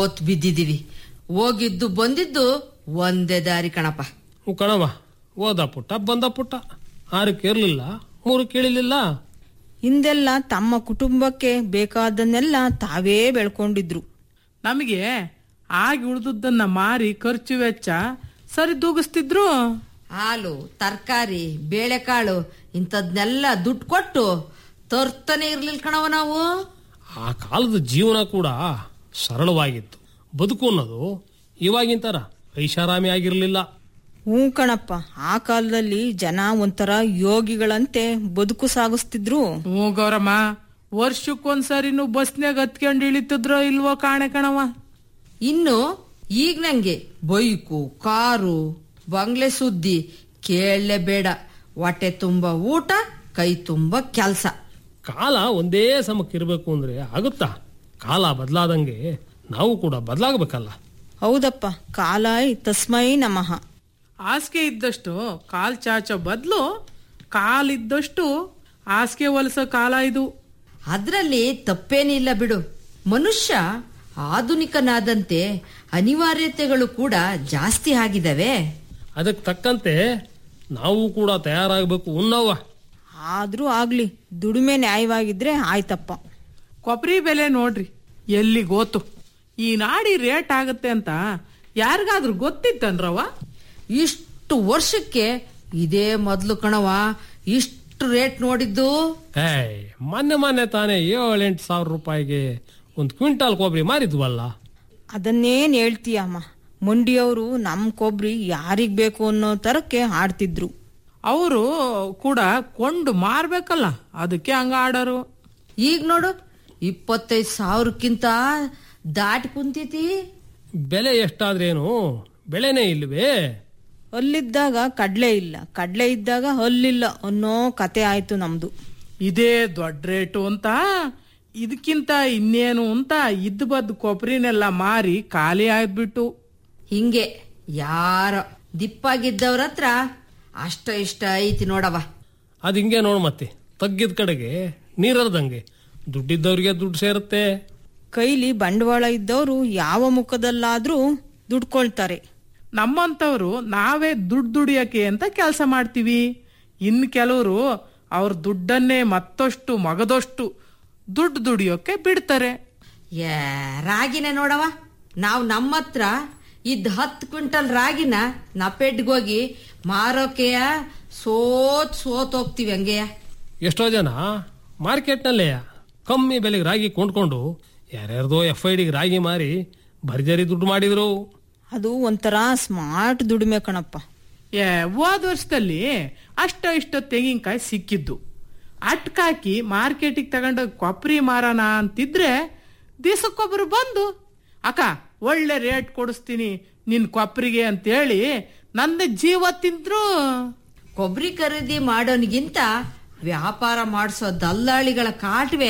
ಓತ್ ಬಿದ್ದಿದೀವಿ ಹೋಗಿದ್ದು ಬಂದಿದ್ದು ಒಂದೇ ದಾರಿ ಕಣಪ್ಪ ಹ್ಞೂ ಕಣವ ಓದ ಪುಟ್ಟ ಬಂದ ಪುಟ್ಟ ಆರಕ್ಕೆ ಇರ್ಲಿಲ್ಲ ಮೂರು ಕೇಳಿಲಿಲ್ಲ ಹಿಂದೆಲ್ಲ ತಮ್ಮ ಕುಟುಂಬಕ್ಕೆ ಬೇಕಾದನ್ನೆಲ್ಲ ತಾವೇ ಬೆಳ್ಕೊಂಡಿದ್ರು ನಮಗೆ ಆಗಿ ಉಳಿದದ್ದನ್ನ ಮಾರಿ ಖರ್ಚು ವೆಚ್ಚ ಸರಿ ದೂಗಿಸ್ತಿದ್ರು ಹಾಲು ತರಕಾರಿ ಬೇಳೆಕಾಳು ಇಂಥದ್ನೆಲ್ಲ ದುಡ್ಡು ಕೊಟ್ಟು ತರ್ತಾನೆ ಇರ್ಲಿಲ್ಲ ಕಣವ ನಾವು ಆ ಕಾಲದ ಜೀವನ ಕೂಡ ಸರಳವಾಗಿತ್ತು ಬದುಕು ಅನ್ನೋದು ಇವಾಗಿನ ಥರ ಐಷಾರಾಮಿ ಆಗಿರಲಿಲ್ಲ ಹ್ಞೂ ಕಣಪ್ಪ ಆ ಕಾಲದಲ್ಲಿ ಜನ ಒಂಥರ ಯೋಗಿಗಳಂತೆ ಬದುಕು ಸಾಗಿಸ್ತಿದ್ರು ಹ್ಞೂ ಗೌರಮ್ಮ ವರ್ಷಕ್ಕೊಂದ್ಸರಿನೂ ಬಸ್ನ್ಯಾಗ ಹತ್ಕೊಂಡು ಇಳಿತಿದ್ರೋ ಇಲ್ವೋ ಕಾಣೆ ಕಣವ ಇನ್ನು ಈಗ ನಂಗೆ ಬೈಕು ಕಾರು ಬಂಗ್ಲೆ ಸುದ್ದಿ ಕೇಳಲೇ ಬೇಡ ಹೊಟ್ಟೆ ತುಂಬ ಊಟ ಕೈ ತುಂಬ ಕೆಲಸ ಕಾಲ ಒಂದೇ ಸಮಕ್ಕೆ ಇರಬೇಕು ಅಂದ್ರೆ ಆಗುತ್ತಾ ಕಾಲ ಬದಲಾದಂಗೆ ನಾವು ಕೂಡ ಬದಲಾಗಬೇಕಲ್ಲ ಹೌದಪ್ಪ ಕಾಲಾಯ್ ತಸ್ಮೈ ನಮಃ ಹಾಸಿಗೆ ಇದ್ದಷ್ಟು ಕಾಲ್ ಚಾಚೋ ಬದಲು ಕಾಲಿದ್ದಷ್ಟು ಹಾಸಿಗೆ ಹೊಲಸೋ ಕಾಲ ಇದು ಅದ್ರಲ್ಲಿ ತಪ್ಪೇನಿಲ್ಲ ಬಿಡು ಮನುಷ್ಯ ಆಧುನಿಕನಾದಂತೆ ಅನಿವಾರ್ಯತೆಗಳು ಕೂಡ ಜಾಸ್ತಿ ಆಗಿದವೆ ಅದಕ್ಕೆ ತಕ್ಕಂತೆ ನಾವು ಕೂಡ ತಯಾರಾಗಬೇಕು ಉನ್ನವ್ವ ಆದ್ರೂ ಆಗ್ಲಿ ದುಡಿಮೆ ನ್ಯಾಯವಾಗಿದ್ರೆ ಆಯ್ತಪ್ಪ ಕೊಬ್ಬರಿ ಬೆಲೆ ನೋಡ್ರಿ ಎಲ್ಲಿ ಗೋತು ಈ ನಾಡಿ ರೇಟ್ ಆಗತ್ತೆ ಅಂತ ಯಾರಿಗಾದ್ರೂ ಗೊತ್ತಿತ್ತನ್ರವ ಇಷ್ಟು ವರ್ಷಕ್ಕೆ ಇದೇ ಮೊದ್ಲು ಕಣವ ಇಷ್ಟು ರೇಟ್ ನೋಡಿದ್ದು ಏಯ್ ಮೊನ್ನೆ ಮೊನ್ನೆ ತಾನೇ ಏಳೆಂಟು ಸಾವಿರ ರೂಪಾಯಿಗೆ ಒಂದು ಕ್ವಿಂಟಾಲ್ ಕೊಬ್ಬರಿ ಮಾರಿದ್ವಲ್ಲ ಅದನ್ನೇನ್ ಹೇಳ್ತೀಯಮ್ಮ ಮಂಡಿಯವರು ನಮ್ ಕೊಬ್ರಿ ಯಾರಿಗ್ ಬೇಕು ಅನ್ನೋ ತರಕ್ಕೆ ಆಡ್ತಿದ್ರು ಅವರು ಕೂಡ ಕೊಂಡು ಮಾರ್ಬೇಕಲ್ಲ ಅದಕ್ಕೆ ಹಂಗ ಆಡೋರು ಈಗ ನೋಡು ಇಪ್ಪತ್ತೈದು ಸಾವಿರಕ್ಕಿಂತ ದಾಟಿ ಕುಂತೈತಿ ಬೆಲೆ ಎಷ್ಟಾದ್ರೇನು ಬೆಳೆನೇ ಇಲ್ವೇ ಅಲ್ಲಿದ್ದಾಗ ಕಡ್ಲೆ ಇಲ್ಲ ಕಡ್ಲೆ ಇದ್ದಾಗ ಹಲ್ಲಿಲ್ಲ ಅನ್ನೋ ಕತೆ ಆಯ್ತು ನಮ್ದು ಇದೇ ದೊಡ್ಡ ರೇಟು ಅಂತ ಇದಕ್ಕಿಂತ ಇನ್ನೇನು ಅಂತ ಇದ್ದ ಬದ್ ಕೊಬ್ಬರಿನೆಲ್ಲ ಮಾರಿ ಖಾಲಿ ಆಗ್ಬಿಟ್ಟು ಹಿಂಗೆ ಯಾರ ದಿಪ್ಪಾಗಿದ್ದವ್ರ ಹತ್ರ ಅಷ್ಟ ಇಷ್ಟ ಐತಿ ನೋಡವ ಅದು ಹಿಂಗೆ ನೋಡು ಮತ್ತೆ ತಗ್ಗಿದ ಕಡೆಗೆ ನೀರರ್ದಂಗೆ ದುಡ್ಡಿದ್ದವ್ರಿಗೆ ದುಡ್ಡು ಸೇರುತ್ತೆ ಕೈಲಿ ಬಂಡವಾಳ ಇದ್ದವರು ಯಾವ ಮುಖದಲ್ಲಾದ್ರೂ ದುಡ್ಕೊಳ್ತಾರೆ ನಮ್ಮಂತವ್ರು ನಾವೇ ದುಡ್ಡು ದುಡಿಯಕ್ಕೆ ಅಂತ ಕೆಲಸ ಮಾಡ್ತೀವಿ ಇನ್ನು ಕೆಲವರು ಅವ್ರ ದುಡ್ಡನ್ನೇ ಮತ್ತಷ್ಟು ಮಗದಷ್ಟು ದುಡ್ಡು ದುಡಿಯೋಕೆ ಬಿಡ್ತಾರೆ ಏ ರಾಗಿನೇ ನೋಡವ ನಾವು ನಮ್ಮ ಹತ್ರ ಇದ್ದ ಹತ್ತು ಕ್ವಿಂಟಲ್ ರಾಗಿನ ನಪೆಡ್ಗೋಗಿ ಮಾರೋಕೆಯ ಸೋತ್ ಸೋತ್ ಹೋಗ್ತೀವಿ ಹಂಗೆಯ ಎಷ್ಟೋ ಜನ ಮಾರ್ಕೆಟ್ನಲ್ಲೇ ಕಮ್ಮಿ ಬೆಲೆಗೆ ರಾಗಿ ಕೊಂಡ್ಕೊಂಡು ಯಾರ್ಯಾರ್ದೋ ಎಫ್ ಐ ಡಿಗೆ ರಾಗಿ ಮಾರಿ ಭರ್ಜರಿ ದುಡ್ಡು ಮಾಡಿದ್ರು ಅದು ಒಂಥರ ಸ್ಮಾರ್ಟ್ ದುಡಿಮೆ ಕಣಪ್ಪ ಏ ಹೋದ ವರ್ಷದಲ್ಲಿ ಅಷ್ಟ ಇಷ್ಟ ತೆಂಗಿನಕಾಯಿ ಸಿಕ್ಕಿದ್ದು ಅಟ್ಕಾಕಿ ಮಾರ್ಕೆಟಿಗೆ ತಗೊಂಡು ಕೊಬ್ಬರಿ ಮಾರೋಣ ಅಂತಿದ್ರೆ ದಿವಸಕ್ಕೊಬ್ರು ಬಂದು ಅಕ್ಕ ಒಳ್ಳೆ ರೇಟ್ ಕೊಡಿಸ್ತೀನಿ ನಿನ್ ಕೊಬ್ಬರಿಗೆ ಅಂತೇಳಿ ನನ್ನ ಜೀವ ತಿಂದ್ರು ಕೊಬ್ಬರಿ ಖರೀದಿ ಮಾಡೋನಿಗಿಂತ ವ್ಯಾಪಾರ ಮಾಡಿಸೋ ದಲ್ಲಾಳಿಗಳ ಕಾಟುವೆ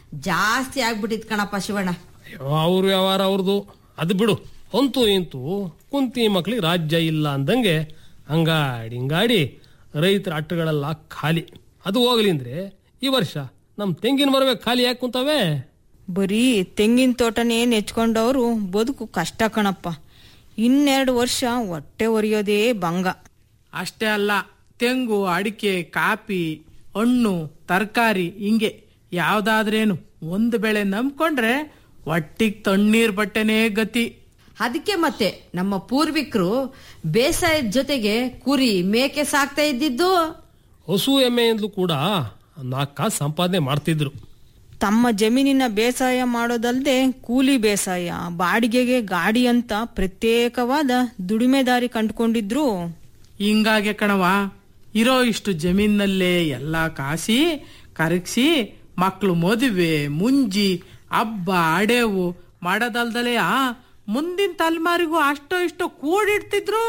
ಜಾಸ್ತಿ ಆಗ್ಬಿಟ್ಟಿತ್ ಕಣಪ್ಪ ಶಿವಣ್ಣ ಅಯ್ಯೋ ಅವ್ರ ವ್ಯವಹಾರ ಅವ್ರದ್ದು ಅದು ಬಿಡು ಅಂತೂ ಇಂತೂ ಕುಂತಿ ಮಕ್ಳಿಗೆ ರಾಜ್ಯ ಇಲ್ಲ ಅಂದಂಗೆ ಹಂಗಾಡಿ ಹಿಂಗಾಡಿ ರೈತರ ಅಟ್ಟಗಳೆಲ್ಲ ಖಾಲಿ ಅದು ಹೋಗ್ಲಿ ಅಂದ್ರೆ ಈ ವರ್ಷ ನಮ್ ತೆಂಗಿನ ಮರವೇ ಖಾಲಿ ಯಾಕೆ ಕುಂತವೆ ಬರೀ ತೆಂಗಿನ ತೋಟನೇ ನೆಚ್ಕೊಂಡವರು ಬದುಕು ಕಷ್ಟ ಕಣಪ್ಪ ಇನ್ನೆರಡು ವರ್ಷ ಹೊಟ್ಟೆ ಒರೆಯೋದೇ ಭಂಗ ಅಷ್ಟೇ ಅಲ್ಲ ತೆಂಗು ಅಡಿಕೆ ಕಾಫಿ ಹಣ್ಣು ತರಕಾರಿ ಹಿಂಗೆ ಯಾವ್ದಾದ್ರೇನು ಒಂದು ಬೆಳೆ ನಂಬ್ಕೊಂಡ್ರೆ ಒಟ್ಟಿಗೆ ತಣ್ಣೀರ್ ಬಟ್ಟೆನೇ ಗತಿ ಅದಕ್ಕೆ ಮತ್ತೆ ನಮ್ಮ ಪೂರ್ವಿಕರು ಬೇಸಾಯದ ಜೊತೆಗೆ ಕುರಿ ಮೇಕೆ ಸಾಕ್ತಾ ಇದ್ದಿದ್ದು ಹಸು ಎಮ್ಮೆಯಿಂದಲೂ ಕೂಡ ನಾಲ್ಕು ಕಾಸು ಸಂಪಾದನೆ ಮಾಡ್ತಿದ್ರು ತಮ್ಮ ಜಮೀನಿನ ಬೇಸಾಯ ಮಾಡೋದಲ್ದೆ ಕೂಲಿ ಬೇಸಾಯ ಬಾಡಿಗೆಗೆ ಗಾಡಿ ಅಂತ ಪ್ರತ್ಯೇಕವಾದ ದುಡಿಮೆದಾರಿ ಕಂಡುಕೊಂಡಿದ್ರು ಹಿಂಗಾಗೆ ಕಣವ ಇರೋ ಇಷ್ಟು ಜಮೀನಲ್ಲೇ ಎಲ್ಲ ಕಾಸಿ ಕರಗಿಸಿ ಮಕ್ಕಳು ಮದುವೆ ಮುಂಜಿ ಹಬ್ಬ ಅಡೆವು ಮಾಡೋದಲ್ದಲೆ ಆ ಮುಂದಿನ ತಲೆಮಾರಿಗೂ ಅಷ್ಟೋ ಇಷ್ಟೋ ಕೂಡಿಡ್ತಿದ್ರು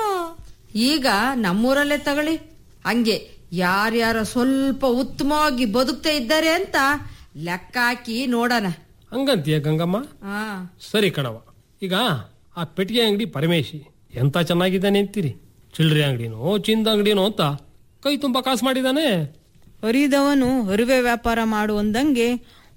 ಈಗ ನಮ್ಮೂರಲ್ಲೇ ತಗೊಳ್ಳಿ ಹಂಗೆ ಯಾರ್ಯಾರ ಸ್ವಲ್ಪ ಉತ್ತಮವಾಗಿ ಬದುಕ್ತಾ ಇದ್ದಾರೆ ಅಂತ ಲೆಕ್ಕ ಹಾಕಿ ನೋಡೋಣ ಹಂಗಂತೀಯ ಗಂಗಮ್ಮ ಹಾ ಸರಿ ಕಣವ ಈಗ ಆ ಪೆಟ್ಟಿಗೆ ಅಂಗಡಿ ಪರಮೇಶಿ ಎಂತ ಚೆನ್ನಾಗಿದ್ದಾನೆ ಅಂತೀರಿ ಚಿಲ್ಲರೆ ಅಂಗಡಿನೋ ಚಿಂದ ಅಂಗಡಿನೋ ಅಂತ ಕೈ ತುಂಬ ಕಾಸು ಮಾಡಿದಾನೆ ಅರಿದವನು ಅರಿವೆ ವ್ಯಾಪಾರ ಮಾಡು ಅಂದಂಗೆ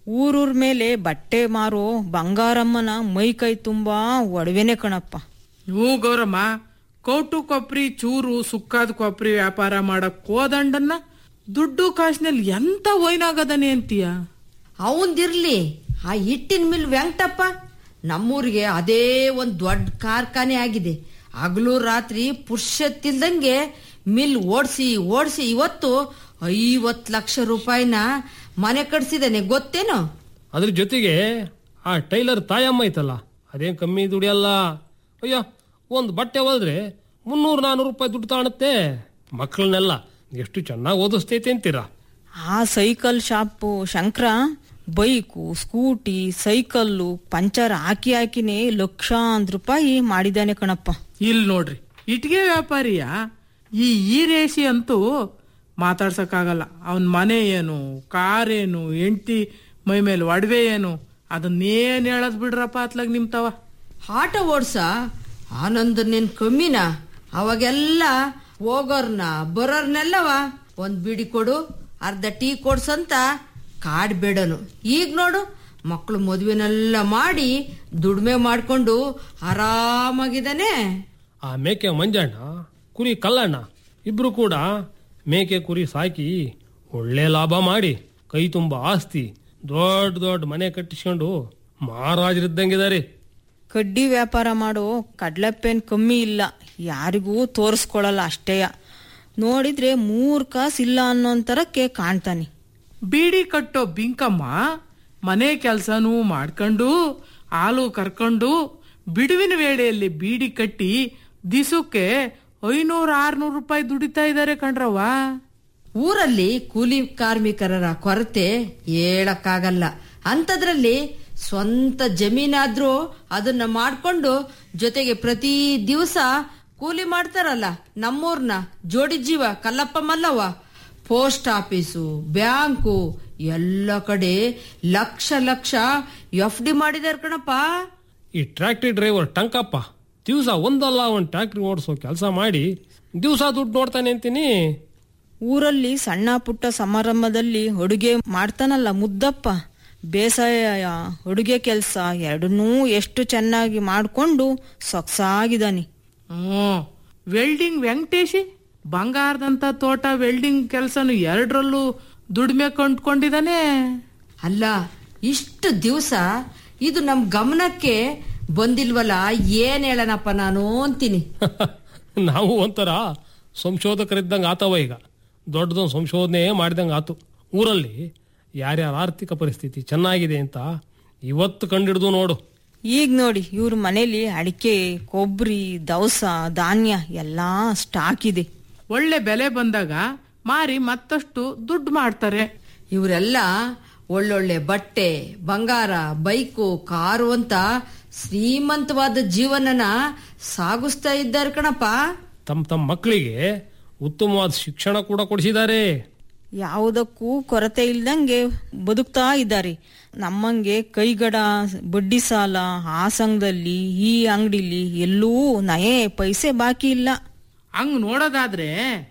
ಊರೂರ್ ಮೇಲೆ ಬಟ್ಟೆ ಮಾರೋ ಬಂಗಾರಮ್ಮನ ಮೈ ಕೈ ತುಂಬಾ ಒಡವೆನೆ ಕಣಪ್ಪ ಹೂ ಗೌರಮ್ಮ ಕೌಟು ಕೊಪ್ರಿ ಚೂರು ಸುಕ್ಕಾದ ಕೊಪ್ರಿ ವ್ಯಾಪಾರ ಮಾಡಕ್ ಕೋದಂಡನ್ನ ದುಡ್ಡು ಕಾಸಿನಲ್ಲಿ ಎಂತ ಒಯ್ನಾಗದನೆ ಅಂತೀಯ ಅವಂದಿರ್ಲಿ ಆ ಹಿಟ್ಟಿನ ಮಿಲ್ ವೆಂಕಟಪ್ಪ ನಮ್ಮೂರಿಗೆ ಅದೇ ಒಂದು ದೊಡ್ಡ ಕಾರ್ಖಾನೆ ಆಗಿದೆ ಹಗಲು ರಾತ್ರಿ ಪುರುಷತ್ತಿಲ್ದಂಗೆ ಮಿಲ್ ಓಡಿಸಿ ಓಡಿಸಿ ಇವತ್ತು ಐವತ್ತು ಲಕ್ಷ ರೂಪಾಯಿನ ಮನೆ ಕಟ್ಸಿದಾನೆ ಗೊತ್ತೇನೋ ಅದ್ರ ಜೊತೆಗೆ ಆ ಟೈಲರ್ ತಾಯಮ್ಮ ಐತಲ್ಲ ಅದೇನ್ ಕಮ್ಮಿ ದುಡಿಯಲ್ಲ ಅಯ್ಯೋ ಒಂದು ಬಟ್ಟೆ ಹೊಲ್ದ್ರೆ ಮುನ್ನೂರು ನಾನೂರು ರೂಪಾಯಿ ದುಡ್ಡು ತಾಣುತ್ತೆ ಮಕ್ಕಳನ್ನೆಲ್ಲ ಎಷ್ಟು ಚೆನ್ನಾಗಿ ಓದಿಸ್ತೈತೆ ಅಂತೀರಾ ಆ cycle shop Shankara bike scooty cycle puncture ಹಾಕಿ ಹಾಕಿನೇ ಲಕ್ಷಾಂತರ ರೂಪಾಯಿ ಮಾಡಿದ್ದಾನೆ ಕಣಪ್ಪ ಇಲ್ಲಿ ನೋಡ್ರಿ ಇಟ್ಗೆ ವ್ಯಾಪಾರಿಯ ಈ ಈರೇಸಿ ಅಂತೂ ಮಾತಾಡ್ಸಕ್ಕಾಗಲ್ಲ ಅವನ್ ಮನೆ ಏನು ಕಾರ್ ಏನು ಹೆಂಡತಿ ಮೈ ಮೇಲೆ ಒಡವೆ ಏನು ಅದನ್ನೇನ್ ಹೇಳದ್ ಬಿಡ್ರಪ್ಪ ಅತ್ಲಾಗ ನಿಮ್ತವ ಆಟ ಓಡ್ಸ ಆನಂದ್ ನಿನ್ ಕಮ್ಮಿನ ಅವಾಗೆಲ್ಲ ಹೋಗೋರ್ನ ಬರೋರ್ನೆಲ್ಲವ ಒಂದ್ ಬಿಡಿ ಕೊಡು ಅರ್ಧ ಟೀ ಕೊಡ್ಸಂತ ಕಾಡ್ಬೇಡನು ಈಗ ನೋಡು ಮಕ್ಕಳು ಮದುವೆನೆಲ್ಲ ಮಾಡಿ ದುಡಿಮೆ ಮಾಡ್ಕೊಂಡು ಆರಾಮಾಗಿದ್ದಾನೆ ಆ ಮೇಕೆ ಮಂಜಣ್ಣ ಕುರಿ ಕಲ್ಲಣ್ಣ ಇಬ್ರು ಕೂಡ ಮೇಕೆ ಕುರಿ ಸಾಕಿ ಒಳ್ಳೆ ಲಾಭ ಮಾಡಿ ಕೈ ತುಂಬ ಆಸ್ತಿ ದೊಡ್ಡ ದೊಡ್ಡ ಮನೆ ಕಟ್ಟಿಸ್ಕೊಂಡು ಮಹಾರಾಜರಿದ್ದಂಗಿದ್ದಾರೆ ಕಡ್ಡಿ ವ್ಯಾಪಾರ ಮಾಡೋ ಕಡ್ಲೆಪ್ಪೇನ್ ಕಮ್ಮಿ ಇಲ್ಲ ಯಾರಿಗೂ ತೋರಿಸ್ಕೊಳಲ್ಲ ಅಷ್ಟೇಯ ನೋಡಿದ್ರೆ ಮೂರ್ ಕಾಸು ಇಲ್ಲ ಅನ್ನೋ ತರಕ್ಕೆ ಕಾಣ್ತಾನೆ ಬೀಡಿ ಕಟ್ಟೋ ಬಿಂಕಮ್ಮ ಮನೆ ಕೆಲ್ಸನೂ ಮಾಡ್ಕೊಂಡು ಹಾಲು ಕರ್ಕೊಂಡು ಬಿಡುವಿನ ವೇಳೆಯಲ್ಲಿ ಬೀಡಿ ಕಟ್ಟಿ ದಿಸಕ್ಕೆ ಐನೂರು ಆರ್ನೂರು ರೂಪಾಯಿ ದುಡಿತಾ ಇದ್ದಾರೆ ಕಣ್ರವ್ವ ಊರಲ್ಲಿ ಕೂಲಿ ಕಾರ್ಮಿಕರ ಕೊರತೆ ಹೇಳಕ್ಕಾಗಲ್ಲ ಅಂಥದ್ರಲ್ಲಿ ಸ್ವಂತ ಜಮೀನಾದ್ರೂ ಅದನ್ನ ಮಾಡ್ಕೊಂಡು ಜೊತೆಗೆ ಪ್ರತಿ ದಿವಸ ಕೂಲಿ ಮಾಡ್ತಾರಲ್ಲ ನಮ್ಮೂರ್ನ ಜೋಡಿ ಜೀವ Kallappa Mallavva post office bank ಎಲ್ಲ ಕಡೆ ಲಕ್ಷ ಲಕ್ಷ ಎಫ್ ಡಿ ಮಾಡಿದಾರೆ ಕಣಪ್ಪ ಈ ಟ್ರ್ಯಾಕ್ಟ್ರಿ ಡ್ರೈವರ್ ಟಂಕಪ್ಪ ದಿವಸ ಒಂದಲ್ಲ ಒಂದು ಟ್ರ್ಯಾಕ್ಟ್ರಿ ಓಡಿಸೋ ಕೆಲಸ ಮಾಡಿ ದಿವಸ ದುಡ್ಡು ನೋಡ್ತಾನೆ ಅಂತೀನಿ ಊರಲ್ಲಿ ಸಣ್ಣ ಪುಟ್ಟ ಸಮಾರಂಭದಲ್ಲಿ ಅಡುಗೆ ಮಾಡ್ತಾನಲ್ಲ ಮುದ್ದಪ್ಪ ಬೇಸಾಯ ಅಡುಗೆ ಕೆಲಸ ಎರಡನ್ನೂ ಎಷ್ಟು ಚೆನ್ನಾಗಿ ಮಾಡಿಕೊಂಡು ಸೊಗಸಾಗಿದ್ದಾನೆ ಹ್ಮ್ ವೆಲ್ಡಿಂಗ್ ವೆಂಕಟೇಶಿ ಬಂಗಾರದಂತ ತೋಟ ವೆಲ್ಡಿಂಗ್ ಕೆಲಸನು ಎರಡರಲ್ಲೂ ದುಡಿಮೆ ಕೊಂಡ್ಕೊಂಡಿದ್ದಾನೆ ಅಲ್ಲ ಇಷ್ಟು ದಿವಸ ಇದು ನಮ್ ಗಮನಕ್ಕೆ ಬಂದಿಲ್ವಲ್ಲ ಏನ್ ಹೇಳನಪ್ಪ ನಾನು ಅಂತೀನಿ ನಾವು ಒಂಥರ ಸಂಶೋಧಕರಿದ್ದಂಗೆ ಆತವ ಈಗ ದೊಡ್ಡದೊಂದು ಸಂಶೋಧನೆ ಮಾಡಿದಂಗೆ ಆತು ಊರಲ್ಲಿ ಯಾರ್ಯಾರ ಆರ್ಥಿಕ ಪರಿಸ್ಥಿತಿ ಚೆನ್ನಾಗಿದೆ ಅಂತ ಇವತ್ತು ಕಂಡಿಡ್ದು ನೋಡು ಈಗ ನೋಡಿ ಇವ್ರ ಮನೇಲಿ ಅಡಿಕೆ ಕೊಬ್ಬರಿ ದವಸ ಧಾನ್ಯ ಎಲ್ಲಾ ಸ್ಟಾಕ್ ಇದೆ ಒಳ್ಳೆ ಬೆಲೆ ಬಂದಾಗ ಮಾರಿ ಮತ್ತಷ್ಟು ದುಡ್ಡು ಮಾಡ್ತಾರೆ ಇವರೆಲ್ಲ ಒಳ್ಳೊಳ್ಳೆ ಬಟ್ಟೆ ಬಂಗಾರ ಬೈಕು ಕಾರು ಅಂತ ಶ್ರೀಮಂತವಾದ ಜೀವನನ ಸಾಗಿಸ್ತಾ ಇದ್ದಾರೆ ಕಣಪ್ಪ ತಮ್ಮ ತಮ್ಮ ಮಕ್ಕಳಿಗೆ ಉತ್ತಮವಾದ ಶಿಕ್ಷಣ ಕೂಡ ಕೊಡಿಸಿದ್ದಾರೆ ಯಾವುದಕ್ಕೂ ಕೊರತೆ ಇಲ್ದಂಗೆ ಬದುಕ್ತಾ ಇದ್ದಾರೆ ನಮ್ಮಂಗೆ ಕೈಗಡ ಬಡ್ಡಿ ಸಾಲ ಆ ಸಂಘದಲ್ಲಿ ಈ ಅಂಗಡಿಲಿ ಎಲ್ಲೂ ನಯೇ ಪೈಸೆ ಬಾಕಿ ಇಲ್ಲ ಹಂಗ್ ನೋಡೋದಾದ್ರೆ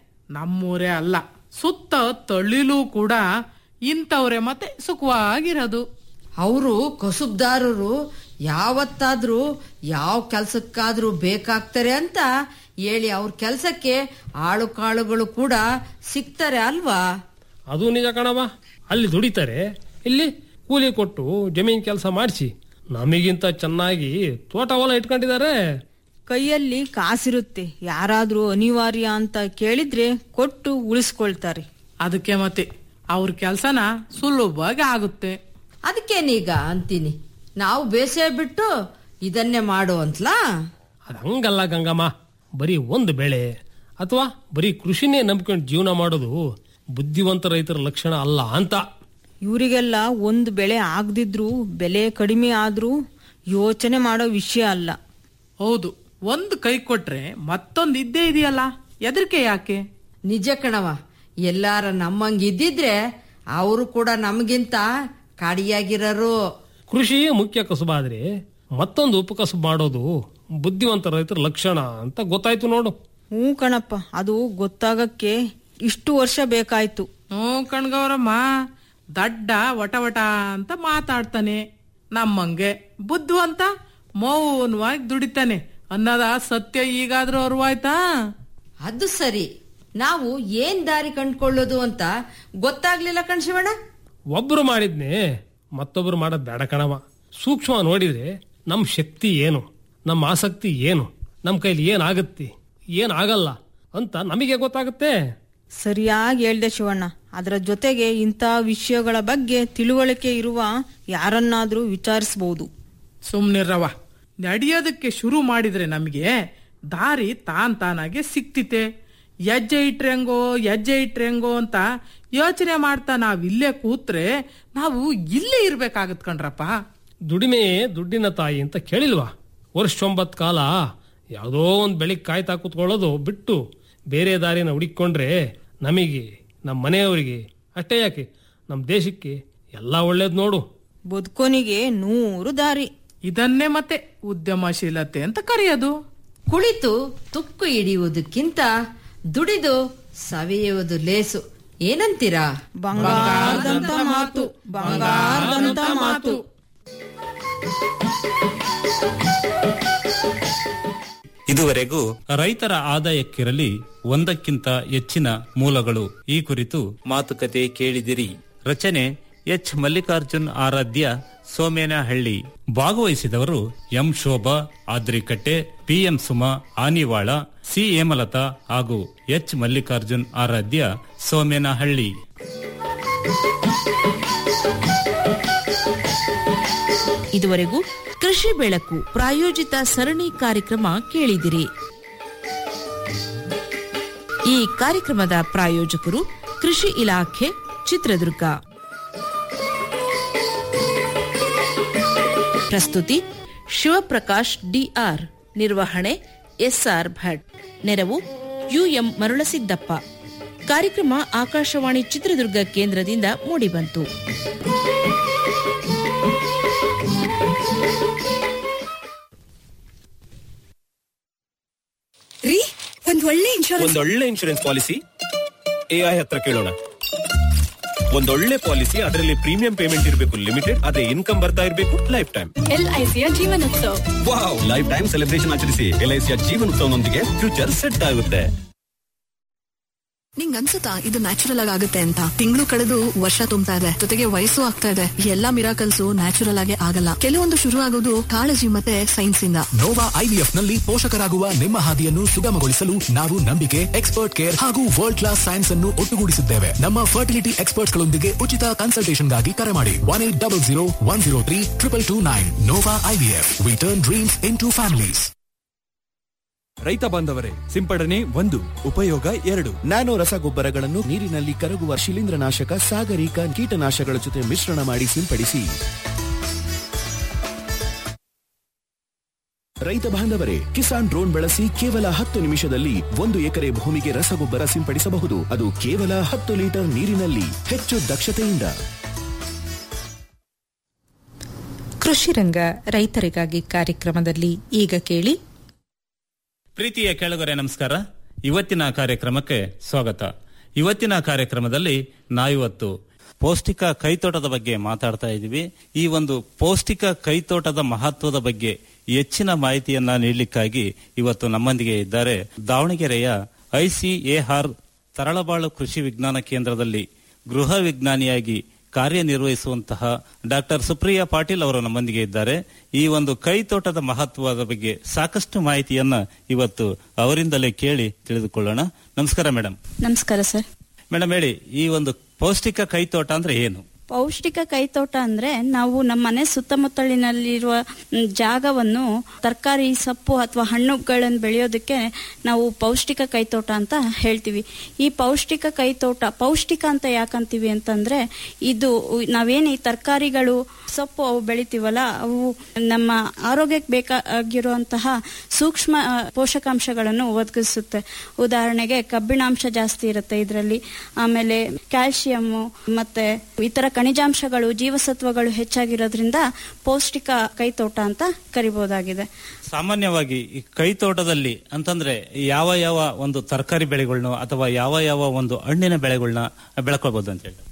ನಮ್ಮೂರೇ ಅಲ್ಲ ಸುತ್ತ ತಳ್ಳಿಲೂ ಕೂಡ ಇಂಥವ್ರೆ ಮತ್ತೆ ಸುಖವಾಗಿರೋದು ಅವರು ಕಸುಬ್ದಾರರು ಯಾವತ್ತಾದ್ರೂ ಯಾವ ಕೆಲ್ಸಕ್ಕಾದ್ರೂ ಬೇಕಾಗ್ತಾರೆ ಅಂತ ಹೇಳಿ ಅವ್ರ ಕೆಲ್ಸಕ್ಕೆ ಆಳು ಕಾಳುಗಳು ಕೂಡ ಸಿಗ್ತಾರೆ ಅಲ್ವಾ ಅದು ನಿಜ ಕಣವ ಅಲ್ಲಿ ದುಡಿತಾರೆ ಇಲ್ಲಿ ಕೂಲಿ ಕೊಟ್ಟು ಜಮೀನ್ ಕೆಲಸ ಮಾಡಿಸಿ ನಮಗಿಂತ ಚೆನ್ನಾಗಿ ತೋಟ ಹೊಲ ಇಟ್ಕೊಂಡಿದ್ದಾರೆ ಕೈಯಲ್ಲಿ ಕಾಸಿರುತ್ತೆ ಯಾರಾದ್ರೂ ಅನಿವಾರ್ಯ ಅಂತ ಕೇಳಿದ್ರೆ ಕೊಟ್ಟು ಉಳಿಸ್ಕೊಳ್ತಾರೆ ಅದಕ್ಕೆ ಮತ್ತೆ ಅವ್ರ ಕೆಲ್ಸನ ಸುಲಭವಾಗಿ ಆಗುತ್ತೆ ಅದಕ್ಕೇನೀಗ ಅಂತೀನಿ ನಾವು ಬೇಸಾಯ ಬಿಟ್ಟು ಇದನ್ನೇ ಮಾಡು ಅಂತಲಾ ಅದು ಹಂಗಲ್ಲ ಗಂಗಮ್ಮ ಬರೀ ಒಂದು ಬೆಳೆ ಅಥವಾ ಬರೀ ಕೃಷಿನೇ ನಂಬ್ಕೊಂಡು ಜೀವನ ಮಾಡೋದು ಬುದ್ಧಿವಂತ ರೈತರ ಲಕ್ಷಣ ಅಲ್ಲ ಅಂತ ಇವರಿಗೆಲ್ಲ ಒಂದು ಬೆಳೆ ಆಗದಿದ್ರು ಬೆಲೆ ಕಡಿಮೆ ಆದ್ರೂ ಯೋಚನೆ ಮಾಡೋ ವಿಷಯ ಅಲ್ಲ ಹೌದು ಒಂದು ಕೈ ಕೊಟ್ರೆ ಮತ್ತೊಂದು ಇದ್ದೇ ಇದೆಯಲ್ಲ ಎದರಿಕೆ ಯಾಕೆ ನಿಜ ಕಣವ ಎಲ್ಲಾರ ನಮ್ಮಂಗ್ ಇದ್ದಿದ್ರೆ ಅವರು ಕೂಡ ನಮಗಿಂತ ಕಾಡಿಯಾಗಿರೋರು ಕೃಷಿ ಮುಖ್ಯ ಕಸುಬಾದ್ರೆ ಮತ್ತೊಂದು ಉಪಕಸುಬು ಮಾಡೋದು ಬುದ್ಧಿವಂತ ರೈತರ ಲಕ್ಷಣ ಅಂತ ಗೊತ್ತಾಯ್ತು ನೋಡು ಹ್ಞೂ ಕಣಪ್ಪ ಅದು ಗೊತ್ತಾಗಕ್ಕೆ ಇಷ್ಟು ವರ್ಷ ಬೇಕಾಯ್ತು ಹ್ಞೂ ಕಣ್ಗವ್ರಮ್ಮ ದಡ್ಡ ವಟ ವಟ ಅಂತ ಮಾತಾಡ್ತಾನೆ ನಮ್ಮಂಗೆ ಬುದ್ಧಿವಂತ ಮೌನವಾಗಿ ದುಡಿತಾನೆ ಅನ್ನೋದ ಸತ್ಯ ಈಗಾದ್ರೂ ಅರಿವಾಯ್ತಾ ಅದು ಸರಿ ನಾವು ಏನ್ ದಾರಿ ಕಂಡ್ಕೊಳ್ಳೋದು ಅಂತ ಗೊತ್ತಾಗ್ಲಿಲ್ಲ ಕಣ್ಶಿವಣ್ಣ ಒಬ್ರು ಮಾಡಿದ್ನೆ ಮತ್ತೊಬ್ರು ಮಾಡೋದ್ ಬೇಡ ಕಣವ ಸೂಕ್ಷ್ಮ ನೋಡಿದ್ರೆ ನಮ್ಮ ಶಕ್ತಿ ಏನು ನಮ್ಮ ಆಸಕ್ತಿ ಏನು ನಮ್ಮ ಕೈಲಿ ಏನಾಗತ್ತೆ ಏನಾಗಲ್ಲ ಅಂತ ನಮಗೆ ಗೊತ್ತಾಗುತ್ತೆ ಸರಿಯಾಗಿ ಹೇಳ್ದೆ ಶಿವಣ್ಣ ಅದರ ಜೊತೆಗೆ ಇಂಥ ವಿಷಯಗಳ ಬಗ್ಗೆ ತಿಳುವಳಿಕೆ ಇರುವ ಯಾರನ್ನಾದ್ರೂ ವಿಚಾರಿಸಬಹುದು ಸುಮ್ನಿರವ ನಡೆಯೋದಕ್ಕೆ ಶುರು ಮಾಡಿದ್ರೆ ನಮಗೆ ದಾರಿ ತಾನ್ ತಾನಾಗೆ ಸಿಕ್ತಿತೆ ಹೆಜ್ಜೆ ಇಟ್ರೆ ಹೆಂಗೋ ಹೆಜ್ಜೆ ಇಟ್ರೆ ಹೆಂಗೋ ಅಂತ ಯೋಚನೆ ಮಾಡ್ತಾ ನಾವ್ ಇಲ್ಲೇ ಕೂತ್ರೆ ನಾವು ಇಲ್ಲೇ ಇರ್ಬೇಕಾಗತ್ ಕಣ್ರಪ್ಪ ದುಡಿಮೆ ದುಡ್ಡಿನ ತಾಯಿ ಅಂತ ಕೇಳಿಲ್ವಾ ವರ್ಷೊಂಬತ್ ಕಾಲ ಯಾವುದೋ ಒಂದು ಬೆಳಿಗ್ಗೆ ಕಾಯ್ತಾ ಕೂತ್ಕೊಳ್ಳೋದು ಬಿಟ್ಟು ಬೇರೆ ದಾರಿನ ಹುಡುಕೊಂಡ್ರೆ ನಮಗೆ ನಮ್ಮ ಮನೆಯವರಿಗೆ ಅಷ್ಟೇ ಯಾಕೆ ನಮ್ಮ ದೇಶಕ್ಕೆ ಎಲ್ಲ ಒಳ್ಳೇದು ನೋಡು ಬದುಕೋನಿಗೆ ನೂರು ದಾರಿ ಇದನ್ನೇ ಮತ್ತೆ ಉದ್ಯಮಶೀಲತೆ ಅಂತ ಕರೆಯೋದು ಕುಳಿತು ತುಕ್ಕು ಹಿಡಿಯುವುದಕ್ಕಿಂತ ದುಡಿದು ಸವಿಯುವುದು ಲೇಸು ಏನಂತೀರಾ ಬಂಗಾರದಂತ ಮಾತು ಬಂಗಾರದಂತ ಮಾತು ಇದುವರೆಗೂ ರೈತರ ಆದಾಯಕ್ಕಿರಲಿ ಒಂದಕ್ಕಿಂತ ಹೆಚ್ಚಿನ ಮೂಲಗಳು ಈ ಕುರಿತು ಮಾತುಕತೆ ಕೇಳಿದಿರಿ ರಚನೆ ಎಚ್ ಮಲ್ಲಿಕಾರ್ಜುನ್ ಆರಾಧ್ಯ ಸೋಮೇನಹಳ್ಳಿ ಭಾಗವಹಿಸಿದವರು M Shobha Adrikatte PM Suma Anivala C Hemalatha ಹಾಗೂ ಎಚ್ ಮಲ್ಲಿಕಾರ್ಜುನ್ ಆರಾಧ್ಯ ಸೋಮೇನಹಳ್ಳಿ ಇದುವರೆಗೂ ಕೃಷಿ ಬೆಳಕು ಪ್ರಾಯೋಜಿತ ಸರಣಿ ಕಾರ್ಯಕ್ರಮ ಕೇಳಿದಿರಿ ಈ ಕಾರ್ಯಕ್ರಮದ ಪ್ರಾಯೋಜಕರು ಕೃಷಿ ಇಲಾಖೆ ಚಿತ್ರದುರ್ಗ ಪ್ರಸ್ತುತಿ ಶಿವಪ್ರಕಾಶ್ ಡಿಆರ್ ನಿರ್ವಹಣೆ ಎಸ್ಆರ್ ಭಟ್ ನೆರವು ಯುಎಂ ಮರುಳಸಿದ್ದಪ್ಪ ಕಾರ್ಯಕ್ರಮ ಆಕಾಶವಾಣಿ ಚಿತ್ರದುರ್ಗ ಕೇಂದ್ರದಿಂದ ಮೂಡಿಬಂತು ರೀ ಒಂದ್ ಒಳ್ಳೆ ಇನ್ಶೂರೆನ್ಸ್ ಒಂದೊಳ್ಳೆ ಇನ್ಶೂರೆನ್ಸ್ ಪಾಲಿಸಿ ಎಐ ಹತ್ರ ಕೇಳೋಣ ಒಂದೊಳ್ಳೆ ಪಾಲಿಸಿ ಅದರಲ್ಲಿ ಪ್ರೀಮಿಯಂ ಪೇಮೆಂಟ್ ಇರಬೇಕು ಲಿಮಿಟೆಡ್ ಅದೇ ಇನ್ಕಮ್ ಬರ್ತಾ ಇರಬೇಕು ಲೈಫ್ ಟೈಮ್ ಎಲ್ಐಸಿಯ Jeevanotsav wow lifetime celebration ಆಚರಿಸಿ ಎಲ್ಐಸಿಯ ಜೀವನೋತ್ಸವನೊಂದಿಗೆ ಫ್ಯೂಚರ್ ಸೆಟ್ ಆಗುತ್ತೆ ನಿಂಗ್ ಅನ್ಸುತ್ತಾ ಇದು ನ್ಯಾಚುರಲ್ ಆಗಿ ಆಗುತ್ತೆ ಅಂತ ತಿಂಗಳು ಕಳೆದು ವರ್ಷ ತುಂಬ್ತಾ ಇದೆ ಜೊತೆಗೆ ವಯಸ್ಸು ಆಗ್ತಾ ಇದೆ ಎಲ್ಲಾ ಮಿರಾಕಲ್ಸು ನ್ಯಾಚುರಲ್ ಆಗಿ ಆಗಲ್ಲ ಕೆಲವೊಂದು ಶುರು ಆಗೋದು ಕಾಳಜಿ ಮತ್ತೆ ಸೈನ್ಸ್ ಇಂದ ನೋವಾ ಐವಿಎಫ್ ನಲ್ಲಿ ಪೋಷಕರಾಗುವ ನಿಮ್ಮ ಹಾದಿಯನ್ನು ಸುಗಮಗೊಳಿಸಲು ನಾವು ನಂಬಿಕೆ ಎಕ್ಸ್ಪರ್ಟ್ ಕೇರ್ ಹಾಗೂ ವರ್ಲ್ಡ್ ಕ್ಲಾಸ್ ಸೈನ್ಸ್ ಅನ್ನು ಒಟ್ಟುಗೂಡಿಸಿದ್ದೇವೆ ನಮ್ಮ ಫರ್ಟಿಲಿಟಿ ಎಕ್ಸ್ಪರ್ಟ್ ಗಳೊಂದಿಗೆ ಉಚಿತ ಕನ್ಸಲ್ಟೇಷನ್ಗಾಗಿ ಕರೆ ಮಾಡಿ one eight double zero one zero three triple two nine Nova IVF we turn dreams into families ರೈತ ಬಾಂಧವರೇ ಸಿಂಪಡಣೆ ಒಂದು ಉಪಯೋಗ ಎರಡು ನ್ಯಾನೋ ರಸಗೊಬ್ಬರಗಳನ್ನು ನೀರಿನಲ್ಲಿ ಕರಗುವ ಶಿಲೀಂಧ್ರನಾಶಕ ಸಾಗರಿಕ ಕೀಟನಾಶಕಗಳ ಜೊತೆ ಮಿಶ್ರಣ ಮಾಡಿ ಸಿಂಪಡಿಸಿ ರೈತ ಬಾಂಧವರೇ ಕಿಸಾನ್ ಡ್ರೋನ್ ಬಳಸಿ ಕೇವಲ ಹತ್ತು ನಿಮಿಷದಲ್ಲಿ ಒಂದು ಎಕರೆ ಭೂಮಿಗೆ ರಸಗೊಬ್ಬರ ಸಿಂಪಡಿಸಬಹುದು ಅದು ಕೇವಲ ಹತ್ತು ಲೀಟರ್ ನೀರಿನಲ್ಲಿ ಹೆಚ್ಚು ದಕ್ಷತೆಯಿಂದ ಕೃಷಿ ರಂಗ ರೈತರಿಗಾಗಿ ಕಾರ್ಯಕ್ರಮದಲ್ಲಿ ಈಗ ಕೇಳಿ ಪ್ರೀತಿಯ ಕೆಳಗರೆ ನಮಸ್ಕಾರ ಇವತ್ತಿನ ಕಾರ್ಯಕ್ರಮಕ್ಕೆ ಸ್ವಾಗತ ಇವತ್ತಿನ ಕಾರ್ಯಕ್ರಮದಲ್ಲಿ ನಾವಿವತ್ತು ಪೌಷ್ಟಿಕ ಕೈತೋಟದ ಬಗ್ಗೆ ಮಾತಾಡ್ತಾ ಇದ್ದೀವಿ ಈ ಒಂದು ಪೌಷ್ಟಿಕ ಕೈತೋಟದ ಮಹತ್ವದ ಬಗ್ಗೆ ಹೆಚ್ಚಿನ ಮಾಹಿತಿಯನ್ನ ನೀಡಲಿಕ್ಕಾಗಿ ಇವತ್ತು ನಮ್ಮೊಂದಿಗೆ ಇದ್ದಾರೆ ದಾವಣಗೆರೆಯ ಐಸಿಎಆರ್ ತರಳಬಾಳು ಕೃಷಿ ವಿಜ್ಞಾನ ಕೇಂದ್ರದಲ್ಲಿ ಗೃಹ ವಿಜ್ಞಾನಿಯಾಗಿ ಕಾರ್ಯನಿರ್ವಹಿಸುವಂತಹ ಡಾಕ್ಟರ್ ಸುಪ್ರಿಯಾ ಪಾಟೀಲ್ ಅವರು ನಮ್ಮೊಂದಿಗೆ ಇದ್ದಾರೆ ಈ ಒಂದು ಕೈತೋಟದ ಮಹತ್ವದ ಬಗ್ಗೆ ಸಾಕಷ್ಟು ಮಾಹಿತಿಯನ್ನ ಇವತ್ತು ಅವರಿಂದಲೇ ಕೇಳಿ ತಿಳಿದುಕೊಳ್ಳೋಣ ನಮಸ್ಕಾರ ಮೇಡಮ್ ನಮಸ್ಕಾರ ಸರ್ ಮೇಡಮ್ ಹೇಳಿ ಈ ಒಂದು ಪೌಷ್ಟಿಕ ಕೈತೋಟ ಅಂದ್ರೆ ಏನು ಪೌಷ್ಟಿಕ ಕೈತೋಟ ಅಂದ್ರೆ ನಾವು ನಮ್ಮ ಮನೆ ಸುತ್ತಮುತ್ತಲಿನಲ್ಲಿರುವ ಮ್, ಜಾಗವನ್ನು ತರಕಾರಿ ಸೊಪ್ಪು ಅಥವಾ ಹಣ್ಣುಗಳನ್ನು ಬೆಳೆಯೋದಕ್ಕೆ ನಾವು ಪೌಷ್ಟಿಕ ಕೈತೋಟ ಅಂತ ಹೇಳ್ತೀವಿ ಈ ಪೌಷ್ಟಿಕ ಕೈತೋಟ ಪೌಷ್ಟಿಕ ಅಂತ ಯಾಕಂತೀವಿ ಅಂತಂದ್ರೆ ಇದು ನಾವೇನು ಈ ತರಕಾರಿಗಳು ಸೊಪ್ಪು ಅವು ಬೆಳಿತೀವಲ್ಲ ಅವು ನಮ್ಮ ಆರೋಗ್ಯಕ್ಕೆ ಬೇಕಾಗಿರುವಂತಹ ಸೂಕ್ಷ್ಮ ಆ, ಪೋಷಕಾಂಶಗಳನ್ನು ಒದಗಿಸುತ್ತೆ ಉದಾಹರಣೆಗೆ ಕಬ್ಬಿಣಾಂಶ ಜಾಸ್ತಿ ಇರುತ್ತೆ ಇದರಲ್ಲಿ ಆಮೇಲೆ ಕ್ಯಾಲ್ಸಿಯಂ ಮತ್ತೆ ಇತರ ಖನಿಜಾಂಶಗಳು ಜೀವಸತ್ವಗಳು ಹೆಚ್ಚಾಗಿರೋದ್ರಿಂದ ಪೌಷ್ಟಿಕ ಕೈತೋಟ ಅಂತ ಕರಿಬಹುದಾಗಿದೆ ಸಾಮಾನ್ಯವಾಗಿ ಈ ಕೈತೋಟದಲ್ಲಿ ಅಂತಂದ್ರೆ ಯಾವ ಯಾವ ಒಂದು ತರಕಾರಿ ಬೆಳೆಗಳನ್ನ ಅಥವಾ ಯಾವ ಯಾವ ಒಂದು ಹಣ್ಣಿನ ಬೆಳೆಗಳನ್ನ ಬೆಳ್ಕೊಳ್ಬಹುದು ಅಂತ ಹೇಳಿ